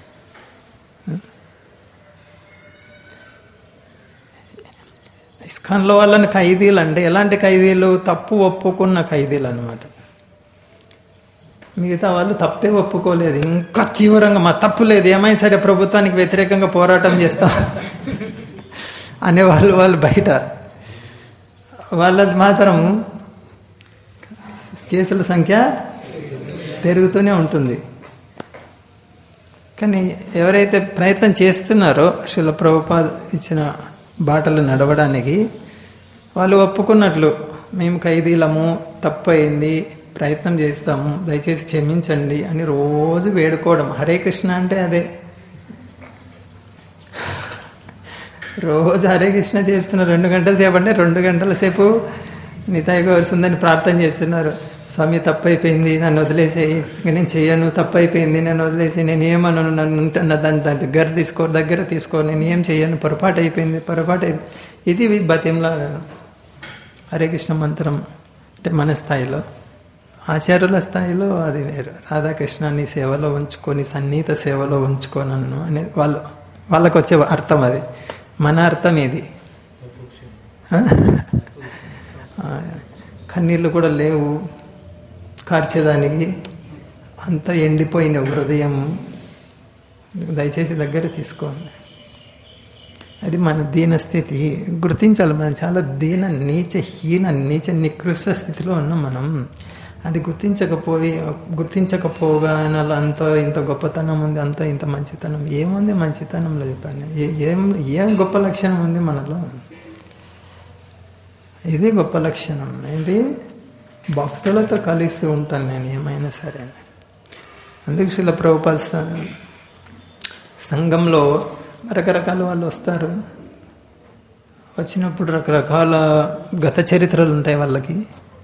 ఇస్కాన్లో వాళ్ళని ఖైదీలు అంటే ఎలాంటి ఖైదీలు తప్పు ఒప్పుకున్న ఖైదీలు అనమాట మిగతా వాళ్ళు తప్పే ఒప్పుకోలేదు ఇంకా తీవ్రంగా మా తప్పు లేదు ఏమైనా సరే ప్రభుత్వానికి వ్యతిరేకంగా పోరాటం చేస్తాం అనే వాళ్ళు వాళ్ళు బయట వాళ్ళది మాత్రం కేసుల సంఖ్య పెరుగుతూనే ఉంటుంది కానీ ఎవరైతే ప్రయత్నం చేస్తున్నారో శిల ప్రభుపాద ఇచ్చిన బాటలు నడవడానికి వాళ్ళు ఒప్పుకున్నట్లు మేము ఖైదీలము తప్పు అయింది ప్రయత్నం చేస్తాము దయచేసి క్షమించండి అని రోజు వేడుకోవడం హరే కృష్ణ అంటే అదే రోజు హరే కృష్ణ చేస్తున్నారు రెండు గంటల సేపు అంటే రెండు గంటల సేపు నితాయి వస్తుందని ప్రార్థన చేస్తున్నారు స్వామి తప్పు అయిపోయింది నన్ను వదిలేసేయి ఇంక నేను చెయ్యను తప్పు అయిపోయింది నన్ను వదిలేసి నేను ఏమను నన్ను నా దాని దాని దగ్గర తీసుకో దగ్గర తీసుకో నేను ఏం చెయ్యను పొరపాటు అయిపోయింది పొరపాటు అయిపోయింది ఇది బతింలా హరే కృష్ణ మంత్రం అంటే మన స్థాయిలో ఆచార్యుల స్థాయిలో అది వేరు రాధాకృష్ణ నీ సేవలో ఉంచుకొని సన్నిహిత సేవలో ఉంచుకోనన్ను అనేది వాళ్ళు వాళ్ళకు వచ్చే అర్థం అది మన అర్థం ఇది ఆ, కన్నీళ్ళు కూడా లేవు కార్చేదానికి అంతా ఎండిపోయింది ఒక హృదయం దయచేసి దగ్గర తీసుకోండి అది మన దీన స్థితి గుర్తించాలి మనం చాలా దీన నీచ హీన నీచ నికృష్ట స్థితిలో ఉన్నాం మనం అది గుర్తించకపోయి గుర్తించకపోగా అలా అంత ఇంత గొప్పతనం ఉంది అంత ఇంత మంచితనం ఏముంది మంచితనంలో చెప్పండి ఏ- ఏం ఏం గొప్ప లక్షణం ఉంది మనలో ఇది గొప్ప లక్షణం ఇది భక్తులతో కలిసి ఉంటాను నేను ఏమైనా సరే అని. అందుకు శిల ప్రభుపాద స- సంఘంలో రకరకాల వాళ్ళు వస్తారు వచ్చినప్పుడు రకరకాల గత చరిత్రలు ఉంటాయి వాళ్ళకి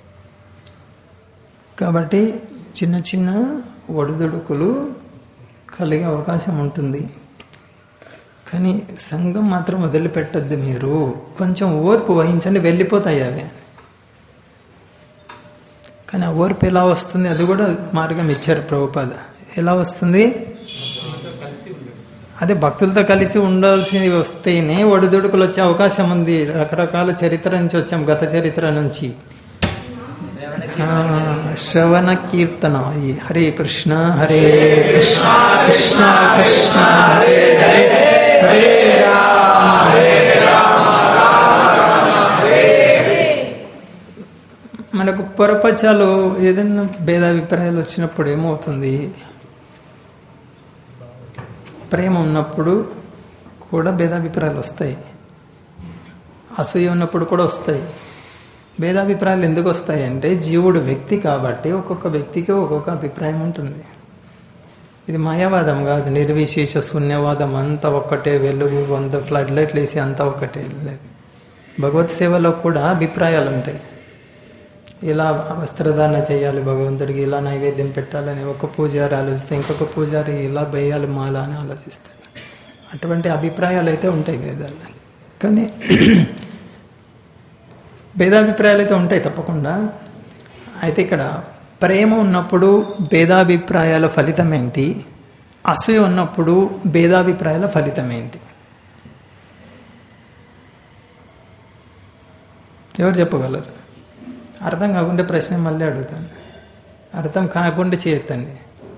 కాబట్టి చిన్న చిన్న ఒడిదుడుకులు కలిగే అవకాశం ఉంటుంది కానీ సంఘం మాత్రం వదిలిపెట్టద్దు మీరు కొంచెం ఓర్పు వహించండి వెళ్ళిపోతాయి అవి కానీ ఆ ఓర్పు ఎలా వస్తుంది అది కూడా మార్గం ఇచ్చారు ప్రభుపాద ఎలా వస్తుంది అదే భక్తులతో కలిసి ఉండాల్సింది వస్తేనే ఒడిదుడుకులు వచ్చే అవకాశం ఉంది రకరకాల చరిత్ర నుంచి వచ్చాం గత చరిత్ర నుంచి ఆ, శ్రవణ కీర్తన ఈ హరే కృష్ణ హరే కృష్ణ కృష్ణ కృష్ణ హరే హరే హరే రామ హరే మనకు పొరపచాలు ఏదైనా భేదాభిప్రాయాలు వచ్చినప్పుడు ఏమవుతుంది ప్రేమ ఉన్నప్పుడు కూడా భేదాభిప్రాయాలు వస్తాయి అసూయ ఉన్నప్పుడు కూడా వస్తాయి భేదాభిప్రాయాలు ఎందుకు వస్తాయి అంటే జీవుడు వ్యక్తి కాబట్టి ఒక్కొక్క వ్యక్తికి ఒక్కొక్క అభిప్రాయం ఉంటుంది ఇది మాయావాదం కాదు నిర్విశేష శూన్యవాదం అంతా ఒక్కటే వెలుగు వంద ఫ్లడ్ లైట్లు వేసి అంతా ఒకటే లేదు భగవత్ సేవలో కూడా అభిప్రాయాలు ఉంటాయి ఇలా వస్త్రధారణ చేయాలి భగవంతుడికి ఇలా నైవేద్యం పెట్టాలని ఒక పూజారి ఆలోచిస్తే ఇంకొక పూజారి ఇలా వేయాలి మాల అని ఆలోచిస్తాడు అటువంటి అభిప్రాయాలు అయితే ఉంటాయి వేదాలు కానీ భేదాభిప్రాయాలు అయితే ఉంటాయి తప్పకుండా అయితే ఇక్కడ ప్రేమ ఉన్నప్పుడు భేదాభిప్రాయాల ఫలితం ఏంటి అసూయ ఉన్నప్పుడు భేదాభిప్రాయాల ఫలితం ఏంటి ఎవరు చెప్పగలరు అర్థం కాకుండా ప్రశ్న మళ్ళీ అడుగుతాను అర్థం కాకుండా చేయొద్దండి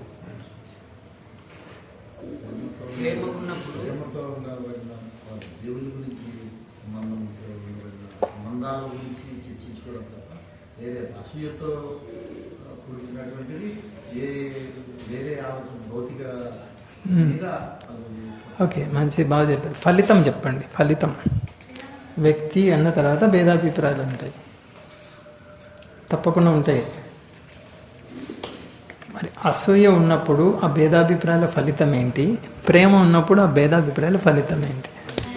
ప్రేమ ఉన్నప్పుడు ప్రేమతో ఉండబడిన వారు దేవుని గురించి సంబంధంతో ఉండబడిన సంబంధాల గురించి చర్చించుకోవడం తప్ప వేరే అసూయతో కూడుకున్నటువంటిది ఏ వేరే ఆలోచన భౌతిక మీద అది ఓకే మంచి బాగా చెప్పారు ఫలితం చెప్పండి ఫలితం వ్యక్తి అన్న తర్వాత భేదాభిప్రాయాలు ఉంటాయి తప్పకుండా ఉంటాయి మరి అసూయ ఉన్నప్పుడు ఆ భేదాభిప్రాయాల ఫలితం ఏంటి ప్రేమ ఉన్నప్పుడు ఆ భేదాభిప్రాయాల ఫలితం ఏంటి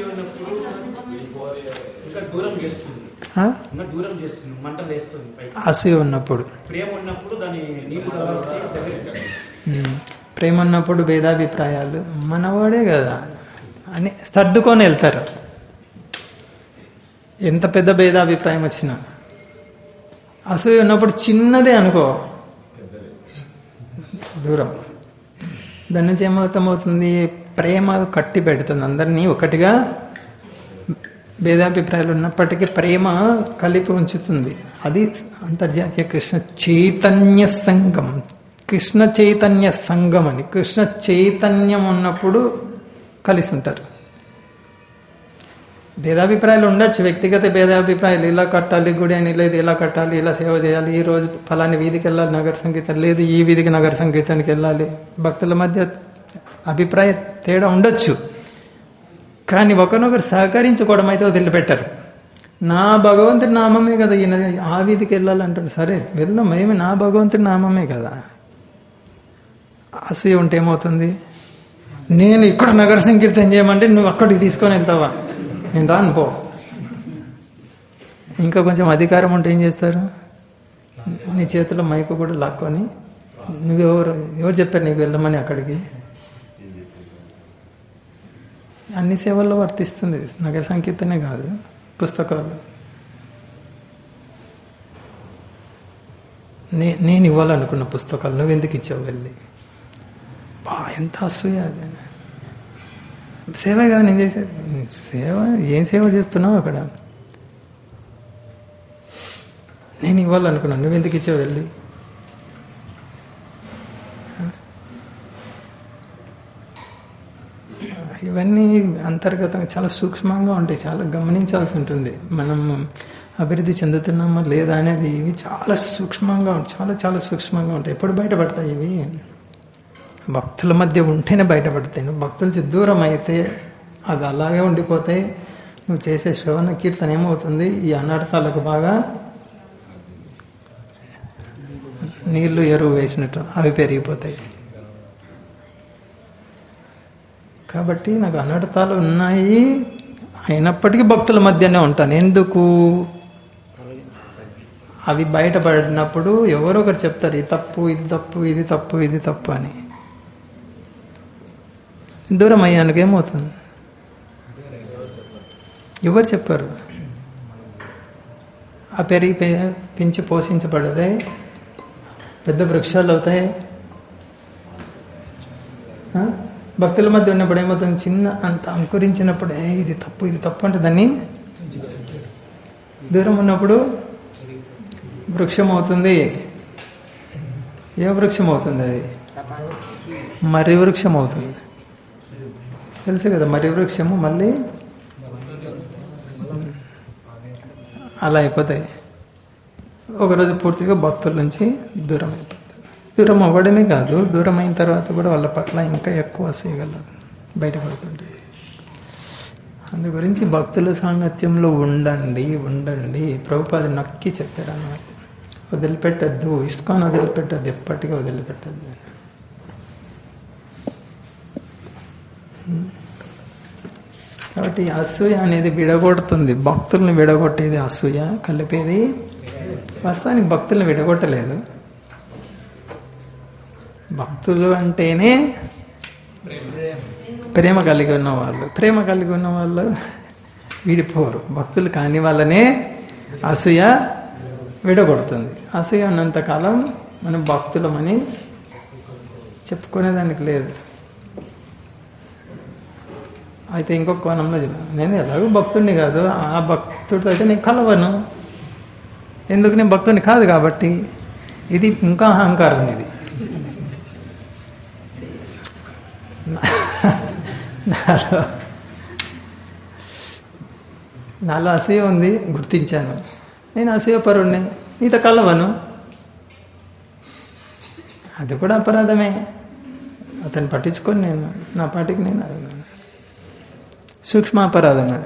ఇంకా దూరం చేస్తుంది ఆ? ఇంకా దూరం చేస్తుంది మంటలు వేస్తుంది పైకి అసూయ ఉన్నప్పుడు ప్రేమ ఉన్నప్పుడు దాని నీళ్లు చల్లారిస్తే దగ్గరికి ఉమ్. ప్రేమ ఉన్నప్పుడు భేదాభిప్రాయాలు మనవాడే కదా అని సర్దుకొని వెళ్తారు ఎంత పెద్ద భేదాభిప్రాయం వచ్చినా అసూయ ఉన్నప్పుడు చిన్నదే అనుకో దూరం దాని నుంచి ఏమవుతామవుతుంది ప్రేమ కట్టి పెడుతుంది అందరినీ ఒకటిగా భేదాభిప్రాయాలు ఉన్నప్పటికీ ప్రేమ కలిపి ఉంచుతుంది అది అంతర్జాతీయ కృష్ణ చైతన్య సంఘం కృష్ణ చైతన్య సంఘం అని కృష్ణ చైతన్యం ఉన్నప్పుడు కలిసి ఉంటారు భేదాభిప్రాయాలు ఉండొచ్చు వ్యక్తిగత భేదాభిప్రాయాలు ఇలా కట్టాలి గుడి అని లేదు ఇలా కట్టాలి ఇలా సేవ చేయాలి ఈ రోజు ఫలాని వీధికి వెళ్ళాలి నగర సంగీతం లేదు ఈ వీధికి నగర సంగీతానికి వెళ్ళాలి భక్తుల మధ్య అభిప్రాయ తేడా ఉండొచ్చు కానీ ఒకరినొకరు సహకరించుకోవడం అయితే వదిలిపెట్టరు నా భగవంతుడి నామమే కదా ఈయన ఆ వీధికి వెళ్ళాలంటాడు సరే వెళ్దాం ఏమి నా భగవంతుడి నామమే కదా అసూయ ఉంటే ఏమవుతుంది నేను ఇక్కడ నగర సంకీర్తన చేయమంటే నువ్వు అక్కడికి తీసుకొని వెళ్తావా నేను రాను పో ఇంకా కొంచెం అధికారం ఉంటే ఏం చేస్తారు నీ చేతిలో మైకు కూడా లాక్కొని నువ్వెవరు ఎవరు చెప్పారు నీకు వెళ్ళమని అక్కడికి అన్ని సేవల్లో వర్తిస్తుంది నగర సంకీర్తనే కాదు పుస్తకాలు నే నేను ఇవ్వాలనుకున్న పుస్తకాలు నువ్వు ఎందుకు ఇచ్చావు వెళ్ళి బా ఎంత అసూయ అది సేవ కదా నేను చేసేది సేవ ఏం సేవ చేస్తున్నావు అక్కడ నేను ఇవ్వాలనుకున్నాను నువ్వు ఎందుకు ఇచ్చావు వెళ్ళి ఇవన్నీ అంతర్గతంగా చాలా సూక్ష్మంగా ఉంటాయి చాలా గమనించాల్సి ఉంటుంది మనం అభివృద్ధి చెందుతున్నామా లేదా అనేది ఇవి చాలా సూక్ష్మంగా ఉంటాయి చాలా చాలా సూక్ష్మంగా ఉంటాయి ఎప్పుడు బయటపడతాయి ఇవి భక్తుల మధ్య ఉంటేనే బయటపడతాయి నువ్వు భక్తుల నుంచి దూరం అయితే అవి అలాగే ఉండిపోతాయి నువ్వు చేసే శ్రవణ కీర్తన ఏమవుతుంది ఈ అనర్థాలకు బాగా నీళ్లు ఎరువు వేసినట్టు అవి పెరిగిపోతాయి కాబట్టి నాకు అనర్థాలు ఉన్నాయి అయినప్పటికీ భక్తుల మధ్యనే ఉంటాను ఎందుకు అవి బయటపడినప్పుడు ఎవరో ఒకరు చెప్తారు ఇది తప్పు ఇది తప్పు ఇది తప్పు ఇది తప్పు అని దూరం అయ్యానికి ఏమవుతుంది ఎవరు చెప్పారు ఆ పెరిగి పె- పెంచి పోషించబడతాయి పెద్ద వృక్షాలు అవుతాయి ఆ? భక్తుల మధ్య ఉన్నప్పుడు ఏమవుతుంది చిన్న అంత అంకురించినప్పుడు ఏ ఇది తప్పు ఇది తప్పు అంటే దాన్ని దూరం ఉన్నప్పుడు వృక్షం అవుతుంది ఏ వృక్షం అవుతుంది అది మర్రి వృక్షం అవుతుంది తెలుసు కదా మర్రి వృక్షము మళ్ళీ అలా అయిపోతాయి ఒకరోజు పూర్తిగా భక్తుల నుంచి దూరం అయిపోతారు దూరం అవ్వడమే కాదు దూరం అయిన తర్వాత కూడా వాళ్ళ పట్ల ఇంకా ఎక్కువ చేయగలరు బయటపడుతుంటాయి అందు గురించి భక్తుల సాంగత్యంలో ఉండండి ఉండండి ప్రభుపాద నక్కి చెప్పారు అన్నమాట వదిలిపెట్టద్దు ఇస్కాన్ వదిలిపెట్టద్దు ఎప్పటికీ వదిలిపెట్టద్దు కాబట్టి ఈ అసూయ అనేది విడగొడుతుంది భక్తుల్ని విడగొట్టేది అసూయ కలిపేది వాస్తవానికి భక్తుల్ని విడగొట్టలేదు భక్తులు అంటేనే ప్రేమ కలిగి ఉన్న వాళ్ళు ప్రేమ కలిగి ఉన్న వాళ్ళు విడిపోరు భక్తులు కాని వాళ్ళనే అసూయ విడగొడుతుంది అసూయ ఉన్నంతకాలం మనం భక్తులమని చెప్పుకునేదానికి లేదు అయితే ఇంకొక కోణంలో చెప్పాను నేను ఎలాగో భక్తుడిని కాదు ఆ భక్తుడితో అయితే నేను కలవను ఎందుకు నేను భక్తుడిని కాదు కాబట్టి ఇది ఇంకా అహంకారం ఇది నాలో నాలో అసూయ ఉంది గుర్తించాను నేను అసూయపరుణ్ణి నీతో కలవను అది కూడా అపరాధమే అతను పట్టించుకొని నేను నా పాటికి నేను సూక్ష్మ అపరాధం అది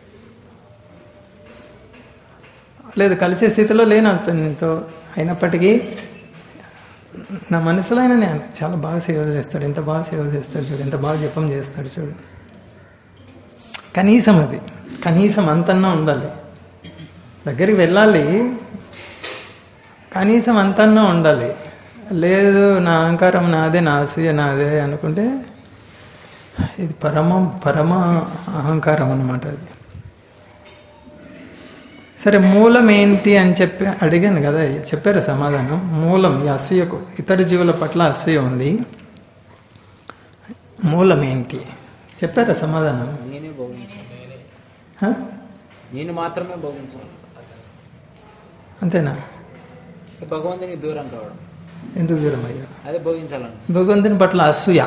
లేదు కలిసే స్థితిలో లేను అతనితో అయినప్పటికీ నా మనసులో అయినా నేను చాలా బాగా సేవ చేస్తాడు ఎంత బాగా సేవ చేస్తాడు చూడు ఎంత బాగా జపం చేస్తాడు చూడు కనీసం అది కనీసం అంతన్నా ఉండాలి దగ్గరికి వెళ్ళాలి కనీసం అంతన్నా ఉండాలి లేదు నా అహంకారం నాదే నా అసూయ నాదే అనుకుంటే ఇది పరమ పరమ అహంకారం అన్నమాట అది సరే మూలం ఏంటి అని చెప్పి అడిగాను కదా చెప్పారు సమాధానం మూలం ఈ అసూయకు ఇతర జీవుల పట్ల అసూయ ఉంది మూలం ఏంటి చెప్పారా సమాధానం నేనే భోగించాను హ? నేను మాత్రమే భోగించాను అంతేనా భగవంతునికి దూరం కావడం ఎందుకు దూరం అయ్యా అదే భోగించాలను భగవంతుని పట్ల అసూయ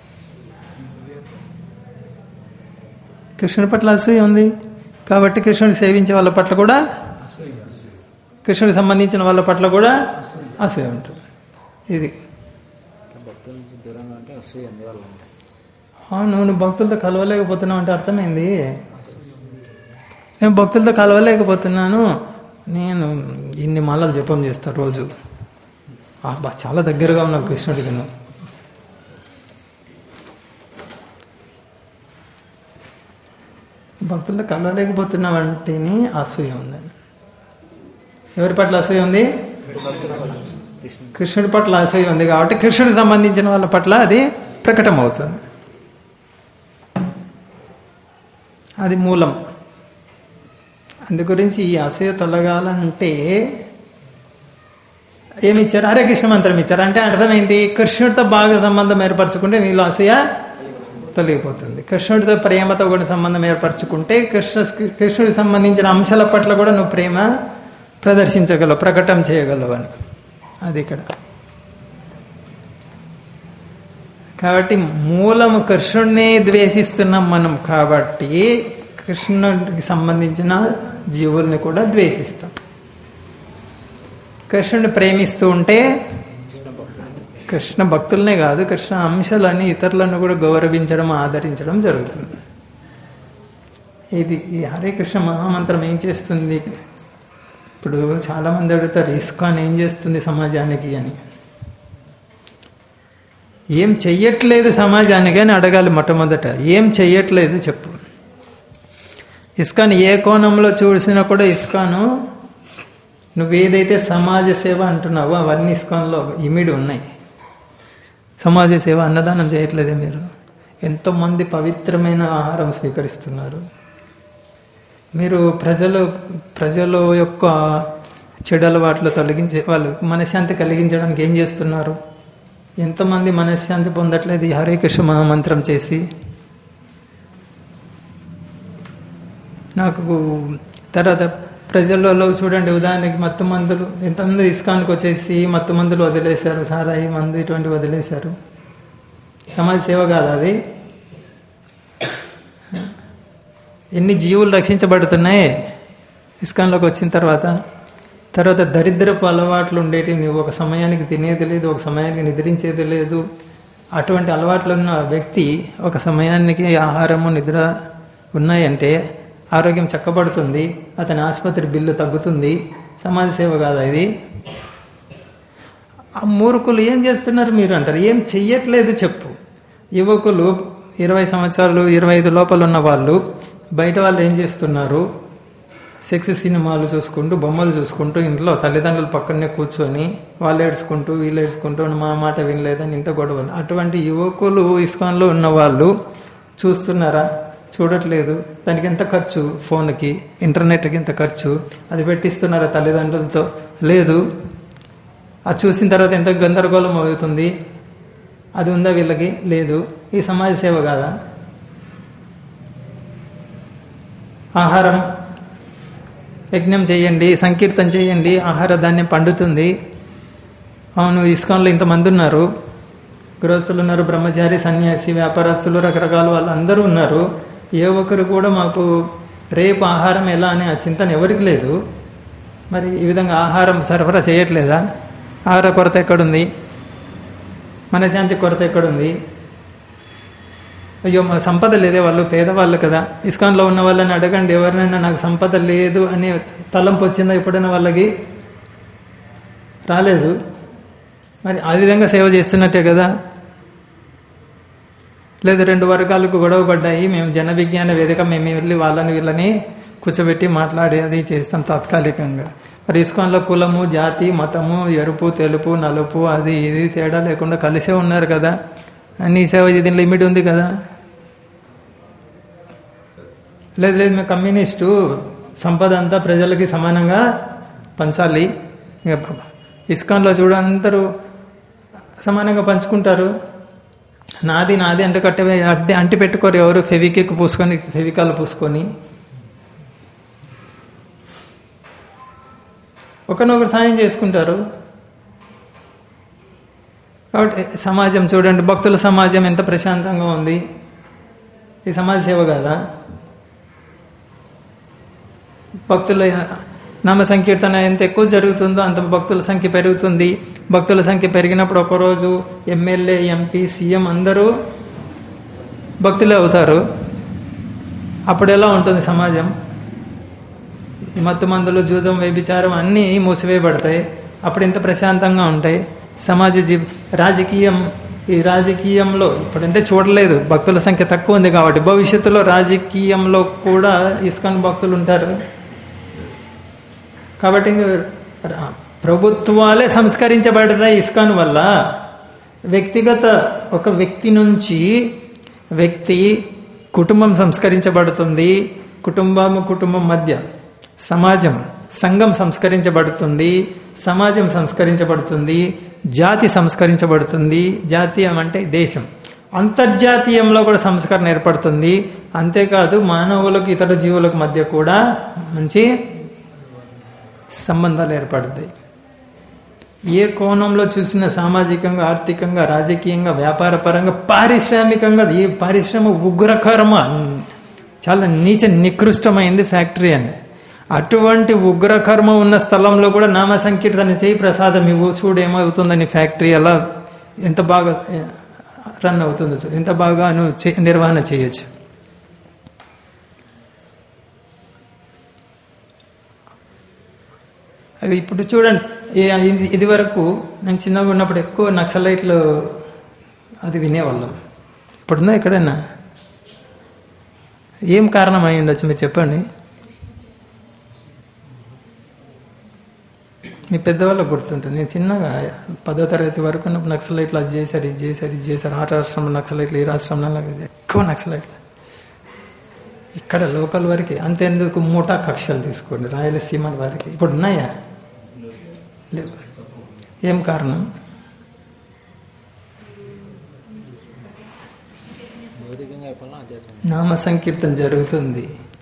కృష్ణుడి పట్ల అసూయ ఉంది కాబట్టి కృష్ణుని సేవించే వాళ్ళ పట్ల కూడా కృష్ణుడికి సంబంధించిన వాళ్ళ పట్ల కూడా అసూయ ఉంటుంది ఇది భక్తుల నుంచి దూరంగా అంటే అసూయ అందువల్ల అంటే అవును నువ్వు భక్తులతో కలవలేకపోతున్నావు అంటే అర్థమైంది నేను భక్తులతో కలవలేకపోతున్నాను నేను ఇన్ని మాలలు జపం చేస్తా రోజు ఆ, బా చాలా దగ్గరగా ఉన్నావు కృష్ణుడికి నువ్వు భక్తులతో కలవలేకపోతున్నావు అంటేనే అసూయ ఉందండి ఎవరి పట్ల అసూయ ఉంది కృష్ణుడి పట్ల అసూయ ఉంది కాబట్టి కృష్ణుడికి సంబంధించిన వాళ్ళ పట్ల అది ప్రకటమవుతుంది అది మూలం అందు గురించి ఈ అసూయ తొలగాలంటే ఏమి ఇచ్చారు హరే కృష్ణ మంత్రం ఇచ్చారు అంటే అర్థం ఏంటి కృష్ణుడితో బాగా సంబంధం ఏర్పరచుకుంటే నీలో అసూయ తొలగిపోతుంది కృష్ణుడితో ప్రేమతో కూడా సంబంధం ఏర్పరచుకుంటే కృష్ణ కృష్ణుడికి సంబంధించిన అంశాల పట్ల కూడా నువ్వు ప్రేమ ప్రదర్శించగలవు ప్రకటన చేయగలవు అని అది ఇక్కడ కాబట్టి మూలము కృష్ణుడిని ద్వేషిస్తున్నాం మనం కాబట్టి కృష్ణుడికి సంబంధించిన జీవుల్ని కూడా ద్వేషిస్తాం కృష్ణుడిని ప్రేమిస్తూ ఉంటే కృష్ణ భక్తులనే కాదు కృష్ణ అంశాలని ఇతరులను కూడా గౌరవించడం ఆదరించడం జరుగుతుంది ఇది ఈ హరే కృష్ణ మహామంత్రం ఏం చేస్తుంది ఇప్పుడు చాలామంది అడుగుతారు ఇస్కాన్ ఏం చేస్తుంది సమాజానికి అని ఏం చెయ్యట్లేదు సమాజానికి అని అడగాలి మొట్టమొదట ఏం చెయ్యట్లేదు చెప్పు ఇస్కాన్ ఏ కోణంలో చూసినా కూడా ఇస్కాను నువ్వు ఏదైతే సమాజ సేవ అంటున్నావో అవన్నీ ఇస్కాన్లో ఇమిడి ఉన్నాయి సమాజ సేవ అన్నదానం చేయట్లేదే మీరు ఎంతోమంది పవిత్రమైన ఆహారం స్వీకరిస్తున్నారు మీరు ప్రజలు ప్రజల యొక్క చెడు అలవాట్లు తొలగించే వాళ్ళు మనశ్శాంతి కలిగించడానికి ఏం చేస్తున్నారు ఎంతమంది మనశ్శాంతి పొందట్లేదు ఈ హరే కృష్ణ మహామంత్రం చేసి నాకు తర్వాత ప్రజలలో చూడండి ఉదాహరణకి మత్తు మందులు ఎంతమంది ఇస్కాన్కి వచ్చేసి మత్తు మందులు వదిలేశారు సారాయి మందు ఇటువంటి వదిలేశారు సమాజ సేవ కాదు అది ఎన్ని జీవులు రక్షించబడుతున్నాయి ఇస్కాన్లోకి వచ్చిన తర్వాత తర్వాత దరిద్రపు అలవాట్లు ఉండేటి నువ్వు ఒక సమయానికి తినేది లేదు ఒక సమయానికి నిద్రించేది లేదు అటువంటి అలవాట్లు ఉన్న వ్యక్తి ఒక సమయానికి ఆహారము నిద్ర ఉన్నాయంటే ఆరోగ్యం చక్కబడుతుంది అతని ఆసుపత్రి బిల్లు తగ్గుతుంది సమాజ సేవ కాదా ఇది ఆ మూర్ఖులు ఏం చేస్తున్నారు మీరు అంటారు ఏం చెయ్యట్లేదు చెప్పు యువకులు ఇరవై సంవత్సరాలు ఇరవై ఐదు లోపల ఉన్న వాళ్ళు బయట వాళ్ళు ఏం చేస్తున్నారు సెక్స్ సినిమాలు చూసుకుంటూ బొమ్మలు చూసుకుంటూ ఇంట్లో తల్లిదండ్రుల పక్కనే కూర్చొని వాళ్ళు ఏడ్చుకుంటూ వీళ్ళు ఏడ్చుకుంటూ మా మాట వినలేదని ఇంత గొడవలు అటువంటి యువకులు ఇస్కాన్లో ఉన్న వాళ్ళు చూస్తున్నారా చూడట్లేదు దానికి ఎంత ఖర్చు ఫోన్కి ఇంటర్నెట్కి ఎంత ఖర్చు అది పెట్టిస్తున్నారా తల్లిదండ్రులతో లేదు అది చూసిన తర్వాత ఎంత గందరగోళం అవుతుంది అది ఉందా వీళ్ళకి లేదు ఈ సమాజ సేవ కాదా ఆహారం యజ్ఞం చేయండి సంకీర్తన చేయండి ఆహార ధాన్యం పండుతుంది అవును ఇస్కాన్లో ఇంతమంది ఉన్నారు గృహస్థులు ఉన్నారు బ్రహ్మచారి సన్యాసి వ్యాపారస్తులు రకరకాల వాళ్ళు అందరూ ఉన్నారు ఏ ఒక్కరు కూడా మాకు రేపు ఆహారం ఎలా అనే ఆ చింతన ఎవరికి లేదు మరి ఈ విధంగా ఆహారం సరఫరా చేయట్లేదా ఆహార కొరత ఎక్కడుంది మనశాంతి కొరత ఎక్కడుంది అయ్యో మా సంపద లేదే వాళ్ళు పేదవాళ్ళు కదా ఇస్కాన్లో ఉన్న వాళ్ళని అడగండి ఎవరినైనా నాకు సంపద లేదు అనే తలంపు వచ్చిందా ఎప్పుడైనా వాళ్ళకి రాలేదు మరి ఆ విధంగా సేవ చేస్తున్నట్టే కదా లేదు రెండు వర్గాలకు గొడవ పడ్డాయి మేము జన విజ్ఞాన వేదిక మేము వెళ్ళి వాళ్ళని వీళ్ళని కూర్చోబెట్టి మాట్లాడి అది చేస్తాం తాత్కాలికంగా మరి ఇస్కాన్లో కులము జాతి మతము ఎరుపు తెలుపు నలుపు అది ఇది తేడా లేకుండా కలిసే ఉన్నారు కదా నీ సేవ ఇది లిమిట్ ఉంది కదా లేదు లేదు మేము కమ్యూనిస్టు సంపద అంతా ప్రజలకి సమానంగా పంచాలి ఇక ఇస్కాన్లో చూడ అందరూ సమానంగా పంచుకుంటారు నాది నాది అంటే కట్టే అడ్డి అంటి పెట్టుకోరు ఎవరు ఫెవికిక్ పూసుకొని ఫెవికాల్ పూసుకొని ఒకరినొకరు సాయం చేసుకుంటారు కాబట్టి సమాజం చూడండి భక్తుల సమాజం ఎంత ప్రశాంతంగా ఉంది ఈ సమాజ సేవ కాదా భక్తుల నామ సంకీర్తన ఎంత ఎక్కువ జరుగుతుందో అంత భక్తుల సంఖ్య పెరుగుతుంది భక్తుల సంఖ్య పెరిగినప్పుడు ఒకరోజు ఎమ్మెల్యే ఎంపీ సీఎం అందరూ భక్తులే అవుతారు అప్పుడు ఎలా ఉంటుంది సమాజం ఈ మత్తు మందులు జూదం వ్యభిచారం అన్నీ మూసివేయబడతాయి అప్పుడు ఇంత ప్రశాంతంగా ఉంటాయి సమాజ జీవ రాజకీయం ఈ రాజకీయంలో ఇప్పుడంటే చూడలేదు భక్తుల సంఖ్య తక్కువ ఉంది కాబట్టి భవిష్యత్తులో రాజకీయంలో కూడా ఇస్కాన్ భక్తులు ఉంటారు కాబట్టి రా- ప్రభుత్వాలే సంస్కరించబడతాయి ఇస్కాన్ వల్ల వ్యక్తిగత ఒక వ్యక్తి నుంచి వ్యక్తి కుటుంబం సంస్కరించబడుతుంది కుటుంబం కుటుంబం మధ్య సమాజం సంఘం సంస్కరించబడుతుంది సమాజం సంస్కరించబడుతుంది జాతి సంస్కరించబడుతుంది జాతీయం అంటే దేశం అంతర్జాతీయంలో కూడా సంస్కరణ ఏర్పడుతుంది అంతేకాదు మానవులకు ఇతర జీవులకు మధ్య కూడా మంచి సంబంధాలు ఏర్పడతాయి ఏ కోణంలో చూసినా సామాజికంగా ఆర్థికంగా రాజకీయంగా వ్యాపారపరంగా పారిశ్రామికంగా ఈ పారిశ్రమ ఉగ్రకర్మ చాలా నీచ నికృష్టమైంది ఫ్యాక్టరీ అని అటువంటి ఉగ్రకర్మ ఉన్న స్థలంలో కూడా నామ సంకీర్తన చేయి ప్రసాదం ఇవ్వు చూడు ఏమవుతుందని ఫ్యాక్టరీ అలా ఎంత బాగా రన్ అవుతుందో చూ- ఎంత బాగా నువ్వు చే- నిర్వహణ చేయొచ్చు అవి ఇప్పుడు చూడండి ఏ- ఇది- ఇది వరకు నేను చిన్నగా ఉన్నప్పుడు ఎక్కువ నక్సలైట్లు అది వినేవాళ్ళం ఇప్పుడుందా ఎక్కడైనా ఏం కారణం అయి ఉండొచ్చు మీరు చెప్పండి మీ పెద్దవాళ్ళకి గుర్తుంటుంది నేను చిన్నగా పదో తరగతి వరకు ఉన్నప్పుడు నక్సలైట్లు అది చేశారు ఇది చేశారు ఇది చేశారు ఆ రాష్ట్రంలో నక్సలైట్లు ఈ రాష్ట్రంలో నక్సలైట్లు. ఎక్కువ నక్సలైట్లు ఇక్కడ లోకల్ వరకు అంతేందుకు మూటా కక్షలు తీసుకోండి రాయలసీమ వారికి ఇప్పుడు ఉన్నాయా లేవు ఏం కారణం భౌతికంగా అయిపోయినా ఆధ్యాత్మిక నామ సంకీర్తన జరుగుతుంది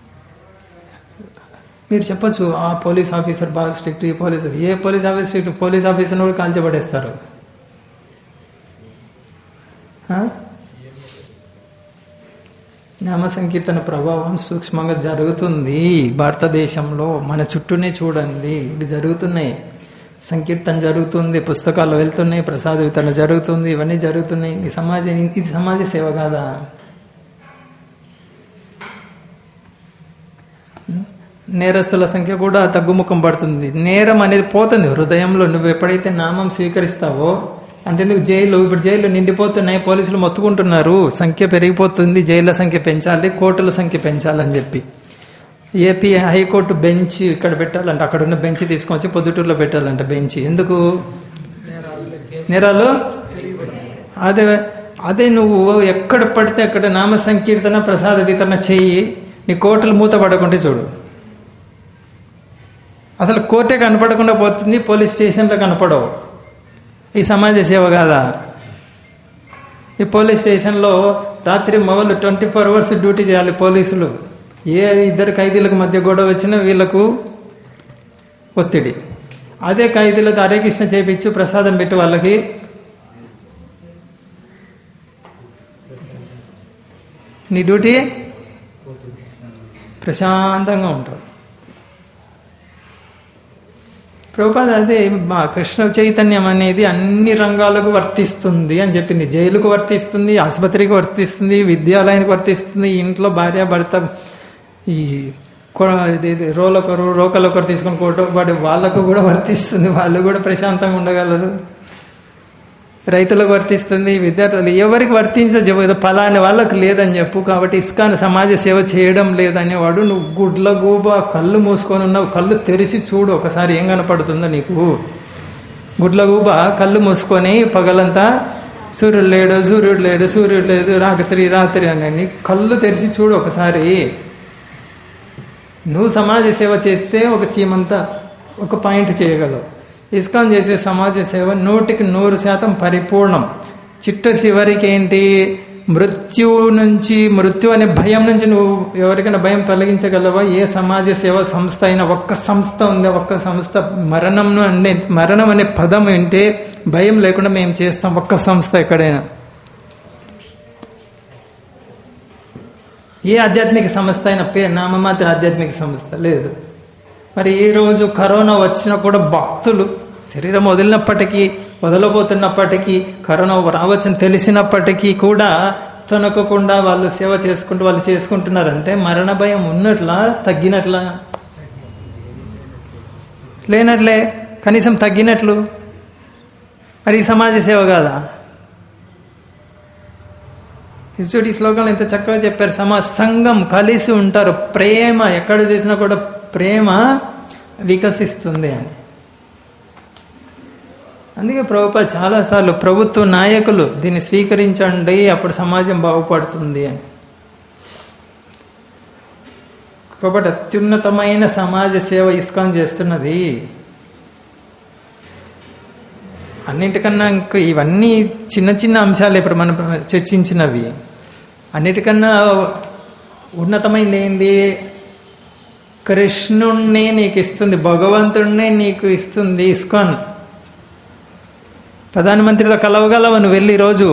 మీరు చెప్పొచ్చు ఆ పోలీస్ ఆఫీసర్ బాగా స్ట్రిక్ట్ ఈ పోలీసు ఏ పోలీస్ ఆఫీసర్ స్ట్రిక్ట్ పోలీస్ ఆఫీసర్ని కూడా కాల్చబడేస్తారు ఆ? నామ సంకీర్తన ప్రభావం సూక్ష్మంగా జరుగుతుంది భారతదేశంలో మన చుట్టూనే చూడండి ఇవి జరుగుతున్నాయి సంకీర్తన జరుగుతుంది పుస్తకాలు వెళ్తున్నాయి ప్రసాద వితరణ జరుగుతుంది ఇవన్నీ జరుగుతున్నాయి ఈ సమాజం ఇది సమాజ సేవ కాదా నేరస్తుల సంఖ్య కూడా తగ్గుముఖం పడుతుంది నేరం అనేది పోతుంది హృదయంలో నువ్వు ఎప్పుడైతే నామం స్వీకరిస్తావో అంతేందుకు జైలు ఇప్పుడు జైలు నిండిపోతున్నాయి పోలీసులు మొత్తుకుంటున్నారు సంఖ్య పెరిగిపోతుంది జైళ్ళ సంఖ్య పెంచాలి కోర్టుల సంఖ్య పెంచాలని చెప్పి ఏపీ హైకోర్టు బెంచ్ ఇక్కడ పెట్టాలంట అక్కడ ఉన్న బెంచ్ తీసుకొచ్చి పొద్దుటూరులో పెట్టాలంట బెంచ్ ఎందుకు నేరాలు అదే అదే నువ్వు ఎక్కడ పడితే అక్కడ నామ సంకీర్తన ప్రసాద వితరణ చెయ్యి నీ కోర్టులు మూత పడకుంటే చూడు అసలు కోర్టే కనపడకుండా పోతుంది పోలీస్ స్టేషన్లో కనపడవు ఈ సమాజ సేవ కాదా ఈ పోలీస్ స్టేషన్లో రాత్రి మొగలు ట్వంటీ ఫోర్ అవర్స్ డ్యూటీ చేయాలి పోలీసులు ఏ ఇద్దరు ఖైదీలకు మధ్య గొడవ వచ్చినా వీళ్ళకు ఒత్తిడి అదే ఖైదీలతో హరే కృష్ణ చేపించు ప్రసాదం పెట్టి వాళ్ళకి నీ డ్యూటీ ప్రశాంతంగా ఉంటావు ప్రభుపాద అదే మా కృష్ణ చైతన్యం అనేది అన్ని రంగాలకు వర్తిస్తుంది అని చెప్పింది జైలుకు వర్తిస్తుంది ఆసుపత్రికి వర్తిస్తుంది విద్యాలయానికి వర్తిస్తుంది ఇంట్లో భార్య భర్త ఈ కొ- ఇది ఇది రోలొకరు రోకలొకరు తీసుకొని కోట వాడి వాళ్ళకు కూడా వర్తిస్తుంది వాళ్ళు కూడా ప్రశాంతంగా ఉండగలరు రైతులకు వర్తిస్తుంది విద్యార్థులు ఎవరికి వర్తించదు ఏదో ఫలాని వాళ్ళకు లేదని చెప్పు కాబట్టి ఇస్కాన్ సమాజ సేవ చేయడం లేదనేవాడు నువ్వు గుడ్ల గూబ కళ్ళు మూసుకొని ఉన్నావు కళ్ళు తెరిచి చూడు ఒకసారి ఏం కనపడుతుందో నీకు గుడ్ల గూబ కళ్ళు మూసుకొని పగలంతా సూర్యుడు లేడు సూర్యుడు లేడు సూర్యుడు లేదు రాత్రి రాత్రి అని నీ కళ్ళు తెరిచి చూడు ఒకసారి నువ్వు సమాజ సేవ చేస్తే ఒక చీమంతా ఒక పాయింట్ చేయగలవు ఇస్కాన్ చేసే సమాజ సేవ నూటికి నూరు శాతం పరిపూర్ణం చిట్ట చివరికి ఏంటి మృత్యువు నుంచి మృత్యు అనే భయం నుంచి నువ్వు ఎవరికైనా భయం తొలగించగలవా ఏ సమాజ సేవ సంస్థ అయినా ఒక్క సంస్థ ఉంది ఒక్క సంస్థ మరణంను అనే మరణం అనే పదం ఏంటి భయం లేకుండా మేము చేస్తాం ఒక్క సంస్థ ఎక్కడైనా ఏ ఆధ్యాత్మిక సంస్థ అయినా పేరు నామమాత్ర ఆధ్యాత్మిక సంస్థ లేదు మరి ఈ రోజు కరోనా వచ్చినా కూడా భక్తులు శరీరం వదిలినప్పటికీ వదలబోతున్నప్పటికీ కరోనా రావచ్చని తెలిసినప్పటికీ కూడా తొనకకుండా వాళ్ళు సేవ చేసుకుంటూ వాళ్ళు చేసుకుంటున్నారంటే మరణ భయం ఉన్నట్లా తగ్గినట్లా లేనట్లే కనీసం తగ్గినట్లు మరి ఈ సమాజ సేవ కాదా ఇది చూడు ఈ శ్లోకంలో ఎంత చక్కగా చెప్పారు సమా సంఘం కలిసి ఉంటారు ప్రేమ ఎక్కడ చేసినా కూడా ప్రేమ వికసిస్తుంది అని అందుకే ప్రభుత్వ చాలాసార్లు ప్రభుత్వ నాయకులు దీన్ని స్వీకరించండి అప్పుడు సమాజం బాగుపడుతుంది అని కాబట్టి అత్యున్నతమైన సమాజ సేవ ఇస్కాన్ చేస్తున్నది అన్నిటికన్నా ఇంకా ఇవన్నీ చిన్న చిన్న అంశాలు ఇప్పుడు మనం చర్చించినవి అన్నిటికన్నా ఉన్నతమైనది ఏంది కృష్ణుణ్ణి నీకు ఇస్తుంది భగవంతుణ్ణి నీకు ఇస్తుంది ఇస్కాన్ ప్రధానమంత్రితో కలవగలవు నువ్వు వెళ్ళి రోజు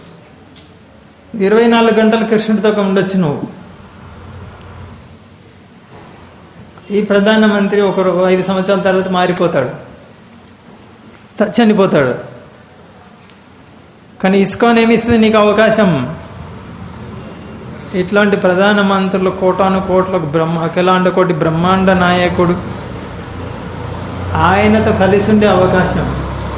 ఇరవై నాలుగు గంటలు కృష్ణుడితో ఉండొచ్చు నువ్వు ఈ ప్రధానమంత్రి ఒక రో- ఐదు సంవత్సరాల తర్వాత మారిపోతాడు త- చనిపోతాడు కానీ ఇస్కాన్ ఏమి ఇస్తుంది నీకు అవకాశం ఇట్లాంటి ప్రధాన మంత్రులు కోటాను కోట్లకు బ్రహ్మ అఖిలాండ కోటి బ్రహ్మాండ నాయకుడు ఆయనతో కలిసి ఉండే అవకాశం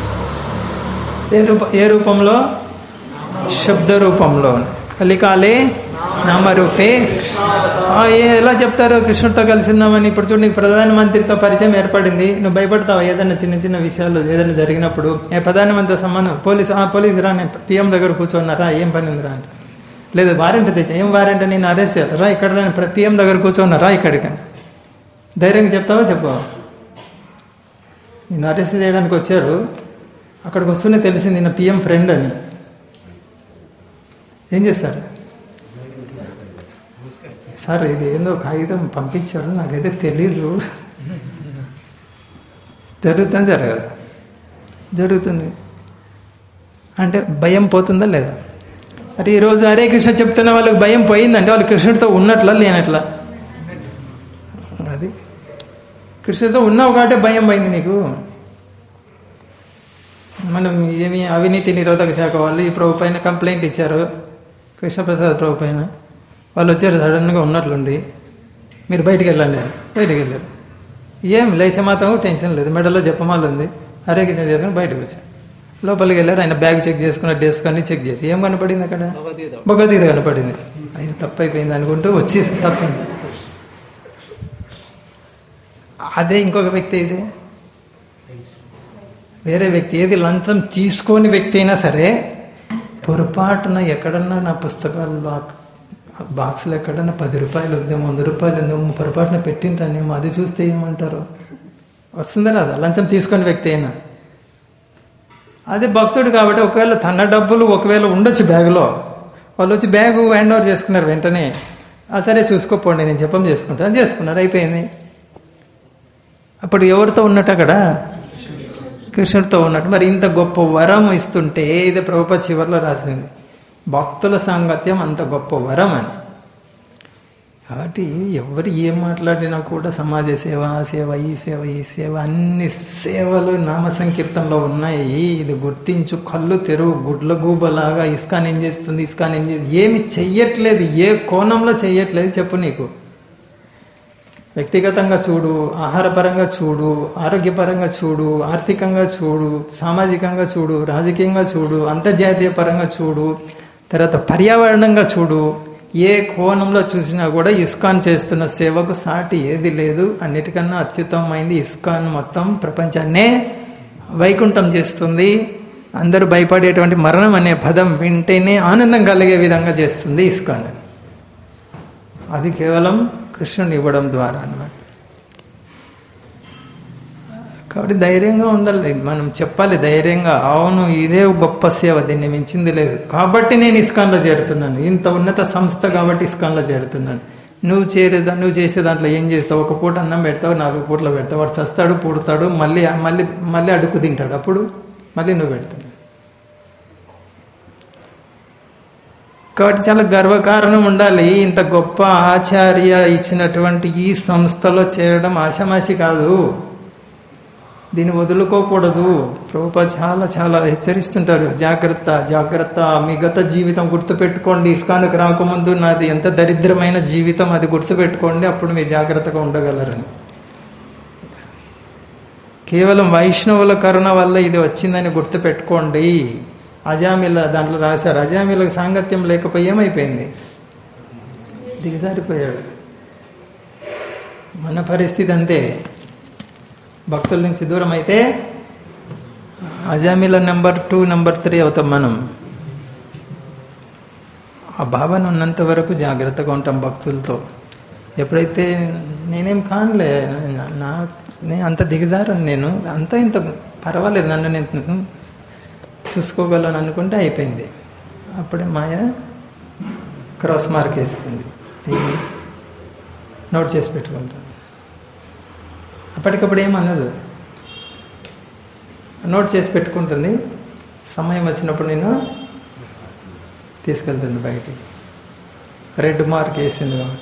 ఏ రూప ఏ రూపంలో శబ్ద రూపంలో కలికాలే నామరూపే ఆ, ఏ- ఎలా చెప్తారు కృష్ణుడితో కలిసి ఉన్నామని ఇప్పుడు చూడు నీకు ప్రధానమంత్రితో పరిచయం ఏర్పడింది నువ్వు భయపడతావు ఏదైనా చిన్న చిన్న విషయాలు ఏదైనా జరిగినప్పుడు ఏ ప్రధానమంత్రితో సంబంధం పోలీసు ఆ పోలీసు రా నేను పిఎం దగ్గర కూర్చోన్నారా ఏం పని ఉందిరా అంటే లేదు వారెంట్ తెచ్చా ఏం వారెంట్ నేను అరెస్ట్ చేయాలి రా ఇక్కడ రా, పిఎం దగ్గర కూర్చోన్నారా ఇక్కడికి ధైర్యంగా చెప్తావా చెప్పవా నిన్ను అరెస్ట్ చేయడానికి వచ్చారు అక్కడికి వస్తూనే తెలిసింది నిన్న పిఎం ఫ్రెండ్ అని ఏం చేస్తారు సార్ ఇది ఏందో కాగితం పంపించారు నాకైతే తెలీదు జరుగుతుంది జరగదు జరుగుతుంది అంటే భయం పోతుందా లేదా మరి ఈరోజు హరే కృష్ణ చెప్తున్న వాళ్ళకి భయం పోయిందంటే వాళ్ళు కృష్ణుడితో ఉన్నట్లా లేనట్లా అది కృష్ణుడితో ఉన్నావు కాబట్టి భయం పోయింది నీకు మనం ఏమి అవినీతి నిరోధక శాఖ వాళ్ళు ఈ ప్రభు పైన కంప్లైంట్ ఇచ్చారు కృష్ణప్రసాద్ ప్రభు పైన వాళ్ళు వచ్చారు సడన్గా ఉన్నట్లుండి మీరు బయటికి వెళ్ళండి అని. బయటికి వెళ్ళారు ఏం లేచే మాత్రం టెన్షన్ లేదు మెడలో జపమాలు ఉంది హరే కృష్ణ చేసుకుని బయటకు వచ్చారు లోపలికి వెళ్ళారు ఆయన బ్యాగ్ చెక్ చేసుకున్న డెస్క్ అన్ని చెక్ చేసి ఏం కనపడింది అక్కడ భగవద్గీత భగవద్గీత కనపడింది ఆయన తప్పు అయిపోయింది అనుకుంటూ వచ్చి తప్పండి అదే ఇంకొక వ్యక్తి ఇదే వేరే వ్యక్తి ఏది లంచం తీసుకోని వ్యక్తి అయినా సరే పొరపాటున ఎక్కడన్నా నా పుస్తకాల్లో ఆ బాక్స్లో ఎక్కడన్నా పది రూపాయలు ఉందేమో వంద రూపాయలు ఉందేమో పొరపాటున పెట్టింటానేమో అది చూస్తే ఏమంటారు వస్తుందా రాదా లంచం తీసుకొని వ్యక్తి అయినా అదే భక్తుడు కాబట్టి ఒకవేళ తన డబ్బులు ఒకవేళ ఉండొచ్చు బ్యాగులో వాళ్ళు వచ్చి బ్యాగు హ్యాండ్ ఓవర్ చేసుకున్నారు వెంటనే ఆ సరే చూసుకోపోండి నేను జపం చేసుకుంటాను చేసుకున్నారు అయిపోయింది అప్పుడు ఎవరితో ఉన్నట్టు అక్కడ కృష్ణుడితో ఉన్నట్టు మరి ఇంత గొప్ప వరం ఇస్తుంటే ఇది ప్రభుప చివరిలో రాసింది భక్తుల సాంగత్యం అంత గొప్ప వరం అని కాబట్టి ఎవరు ఏం మాట్లాడినా కూడా సమాజ సేవ ఆ సేవ ఈ సేవ ఈ సేవ అన్ని సేవలు నామ సంకీర్తనలో ఉన్నాయి ఇది గుర్తించు కళ్ళు తెరువు గుడ్ల గూబలాగా ఇస్కాన్ ఏం చేస్తుంది ఇస్కాన్ ఏం చేస్తుంది ఏమి చెయ్యట్లేదు ఏ కోణంలో చెయ్యట్లేదు చెప్పు నీకు వ్యక్తిగతంగా చూడు ఆహారపరంగా చూడు ఆరోగ్యపరంగా చూడు ఆర్థికంగా చూడు సామాజికంగా చూడు రాజకీయంగా చూడు అంతర్జాతీయ పరంగా చూడు తర్వాత పర్యావరణంగా చూడు ఏ కోణంలో చూసినా కూడా ఇస్కాన్ చేస్తున్న సేవకు సాటి ఏది లేదు అన్నిటికన్నా అత్యుత్తమమైంది ఇస్కాన్ మొత్తం ప్రపంచాన్నే వైకుంఠం చేస్తుంది అందరూ భయపడేటువంటి మరణం అనే పదం వింటేనే ఆనందం కలిగే విధంగా చేస్తుంది ఇస్కాన్ అది కేవలం కృష్ణుని ఇవ్వడం ద్వారా అన్నమాట కాబట్టి ధైర్యంగా ఉండాలి మనం చెప్పాలి ధైర్యంగా అవును ఇదే గొప్ప సేవ దీన్ని మించింది లేదు కాబట్టి నేను ఇస్కాన్లో చేరుతున్నాను ఇంత ఉన్నత సంస్థ కాబట్టి ఇస్కాన్లో చేరుతున్నాను నువ్వు చేరేదా నువ్వు చేసే దాంట్లో ఏం చేస్తావు ఒక పూట అన్నం పెడతావు నాలుగు పూటలు పెడతావు వాడు చస్తాడు పుడతాడు మళ్ళీ మళ్ళీ మళ్ళీ అడుక్కు తింటాడు అప్పుడు మళ్ళీ నువ్వు పెడతావు కాబట్టి చాలా గర్వకారణం ఉండాలి ఇంత గొప్ప ఆచార్య ఇచ్చినటువంటి ఈ సంస్థలో చేరడం ఆషామాషి కాదు దీన్ని వదులుకోకూడదు ప్రభుపా చాలా చాలా హెచ్చరిస్తుంటారు జాగ్రత్త జాగ్రత్త మీ గత జీవితం గుర్తుపెట్టుకోండి ఇస్కాన్కి రాకముందు నాది ఎంత దరిద్రమైన జీవితం అది గుర్తుపెట్టుకోండి అప్పుడు మీరు జాగ్రత్తగా ఉండగలరని కేవలం వైష్ణవుల కరుణ వల్ల ఇది వచ్చిందని గుర్తుపెట్టుకోండి అజామిల దాంట్లో రాశారు అజామిలకు సాంగత్యం లేకపోయి ఏమైపోయింది దిగజారిపోయాడు మన పరిస్థితి అంతే భక్తుల నుంచి దూరం అయితే Ajamila number two number three అవుతాం మనం ఆ భావన ఉన్నంత వరకు జాగ్రత్తగా ఉంటాం భక్తులతో ఎప్పుడైతే నేనేం కానులే నా- నా నేను అంత దిగజారను నేను అంత ఇంత పర్వాలేదు నన్ను నేను చూసుకోగలను అనుకుంటే అయిపోయింది అప్పుడే మాయ క్రాస్ మార్క్ వేస్తుంది ఇది నోట్ చేసి పెట్టుకుంటాను అప్పటికప్పుడు ఏమన్నదు నోట్ చేసి పెట్టుకుంటుంది సమయం వచ్చినప్పుడు నేను తీసుకెళ్తుంది బయటికి రెడ్ మార్క్ వేసింది కాబట్టి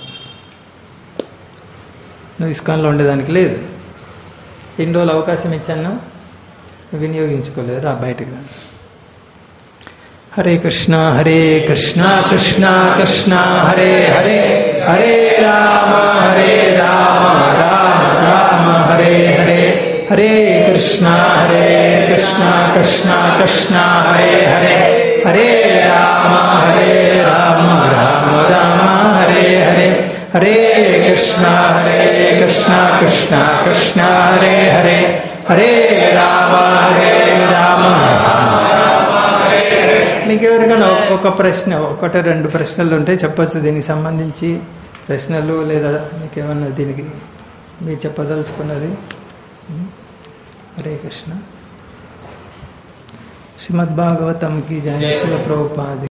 నువ్వు ఇస్కాన్లో ఉండేదానికి లేదు ఎన్ని రోజులు అవకాశం ఇచ్చాను వినియోగించుకోలేదు రా బయటికి రా హరే కృష్ణ హరే కృష్ణ కృష్ణ కృష్ణ హరే హరే హరే రామ హరే రామ రామ రామ హరే హరే హరే కృష్ణ హరే కృష్ణ కృష్ణ కృష్ణ హరే హరే హరే రామ హరే రామ రామ రామ హరే హరే హరే కృష్ణ హరే కృష్ణ కృష్ణ కృష్ణ హరే హరే హరే రామ హరే రామ రామ మీకు ఎవరికైనా ఒక- ఒక ప్రశ్న ఒకటి రెండు ప్రశ్నలు ఉంటే చెప్పచ్చు దీనికి సంబంధించి ప్రశ్నలు లేదా మీకు ఏమన్నా దీనికి మీరు చెప్పదలుచుకున్నది ఉం? హరే కృష్ణ శ్రీమద్ భాగవతం కి జయ శ్రీల ప్రభుపాది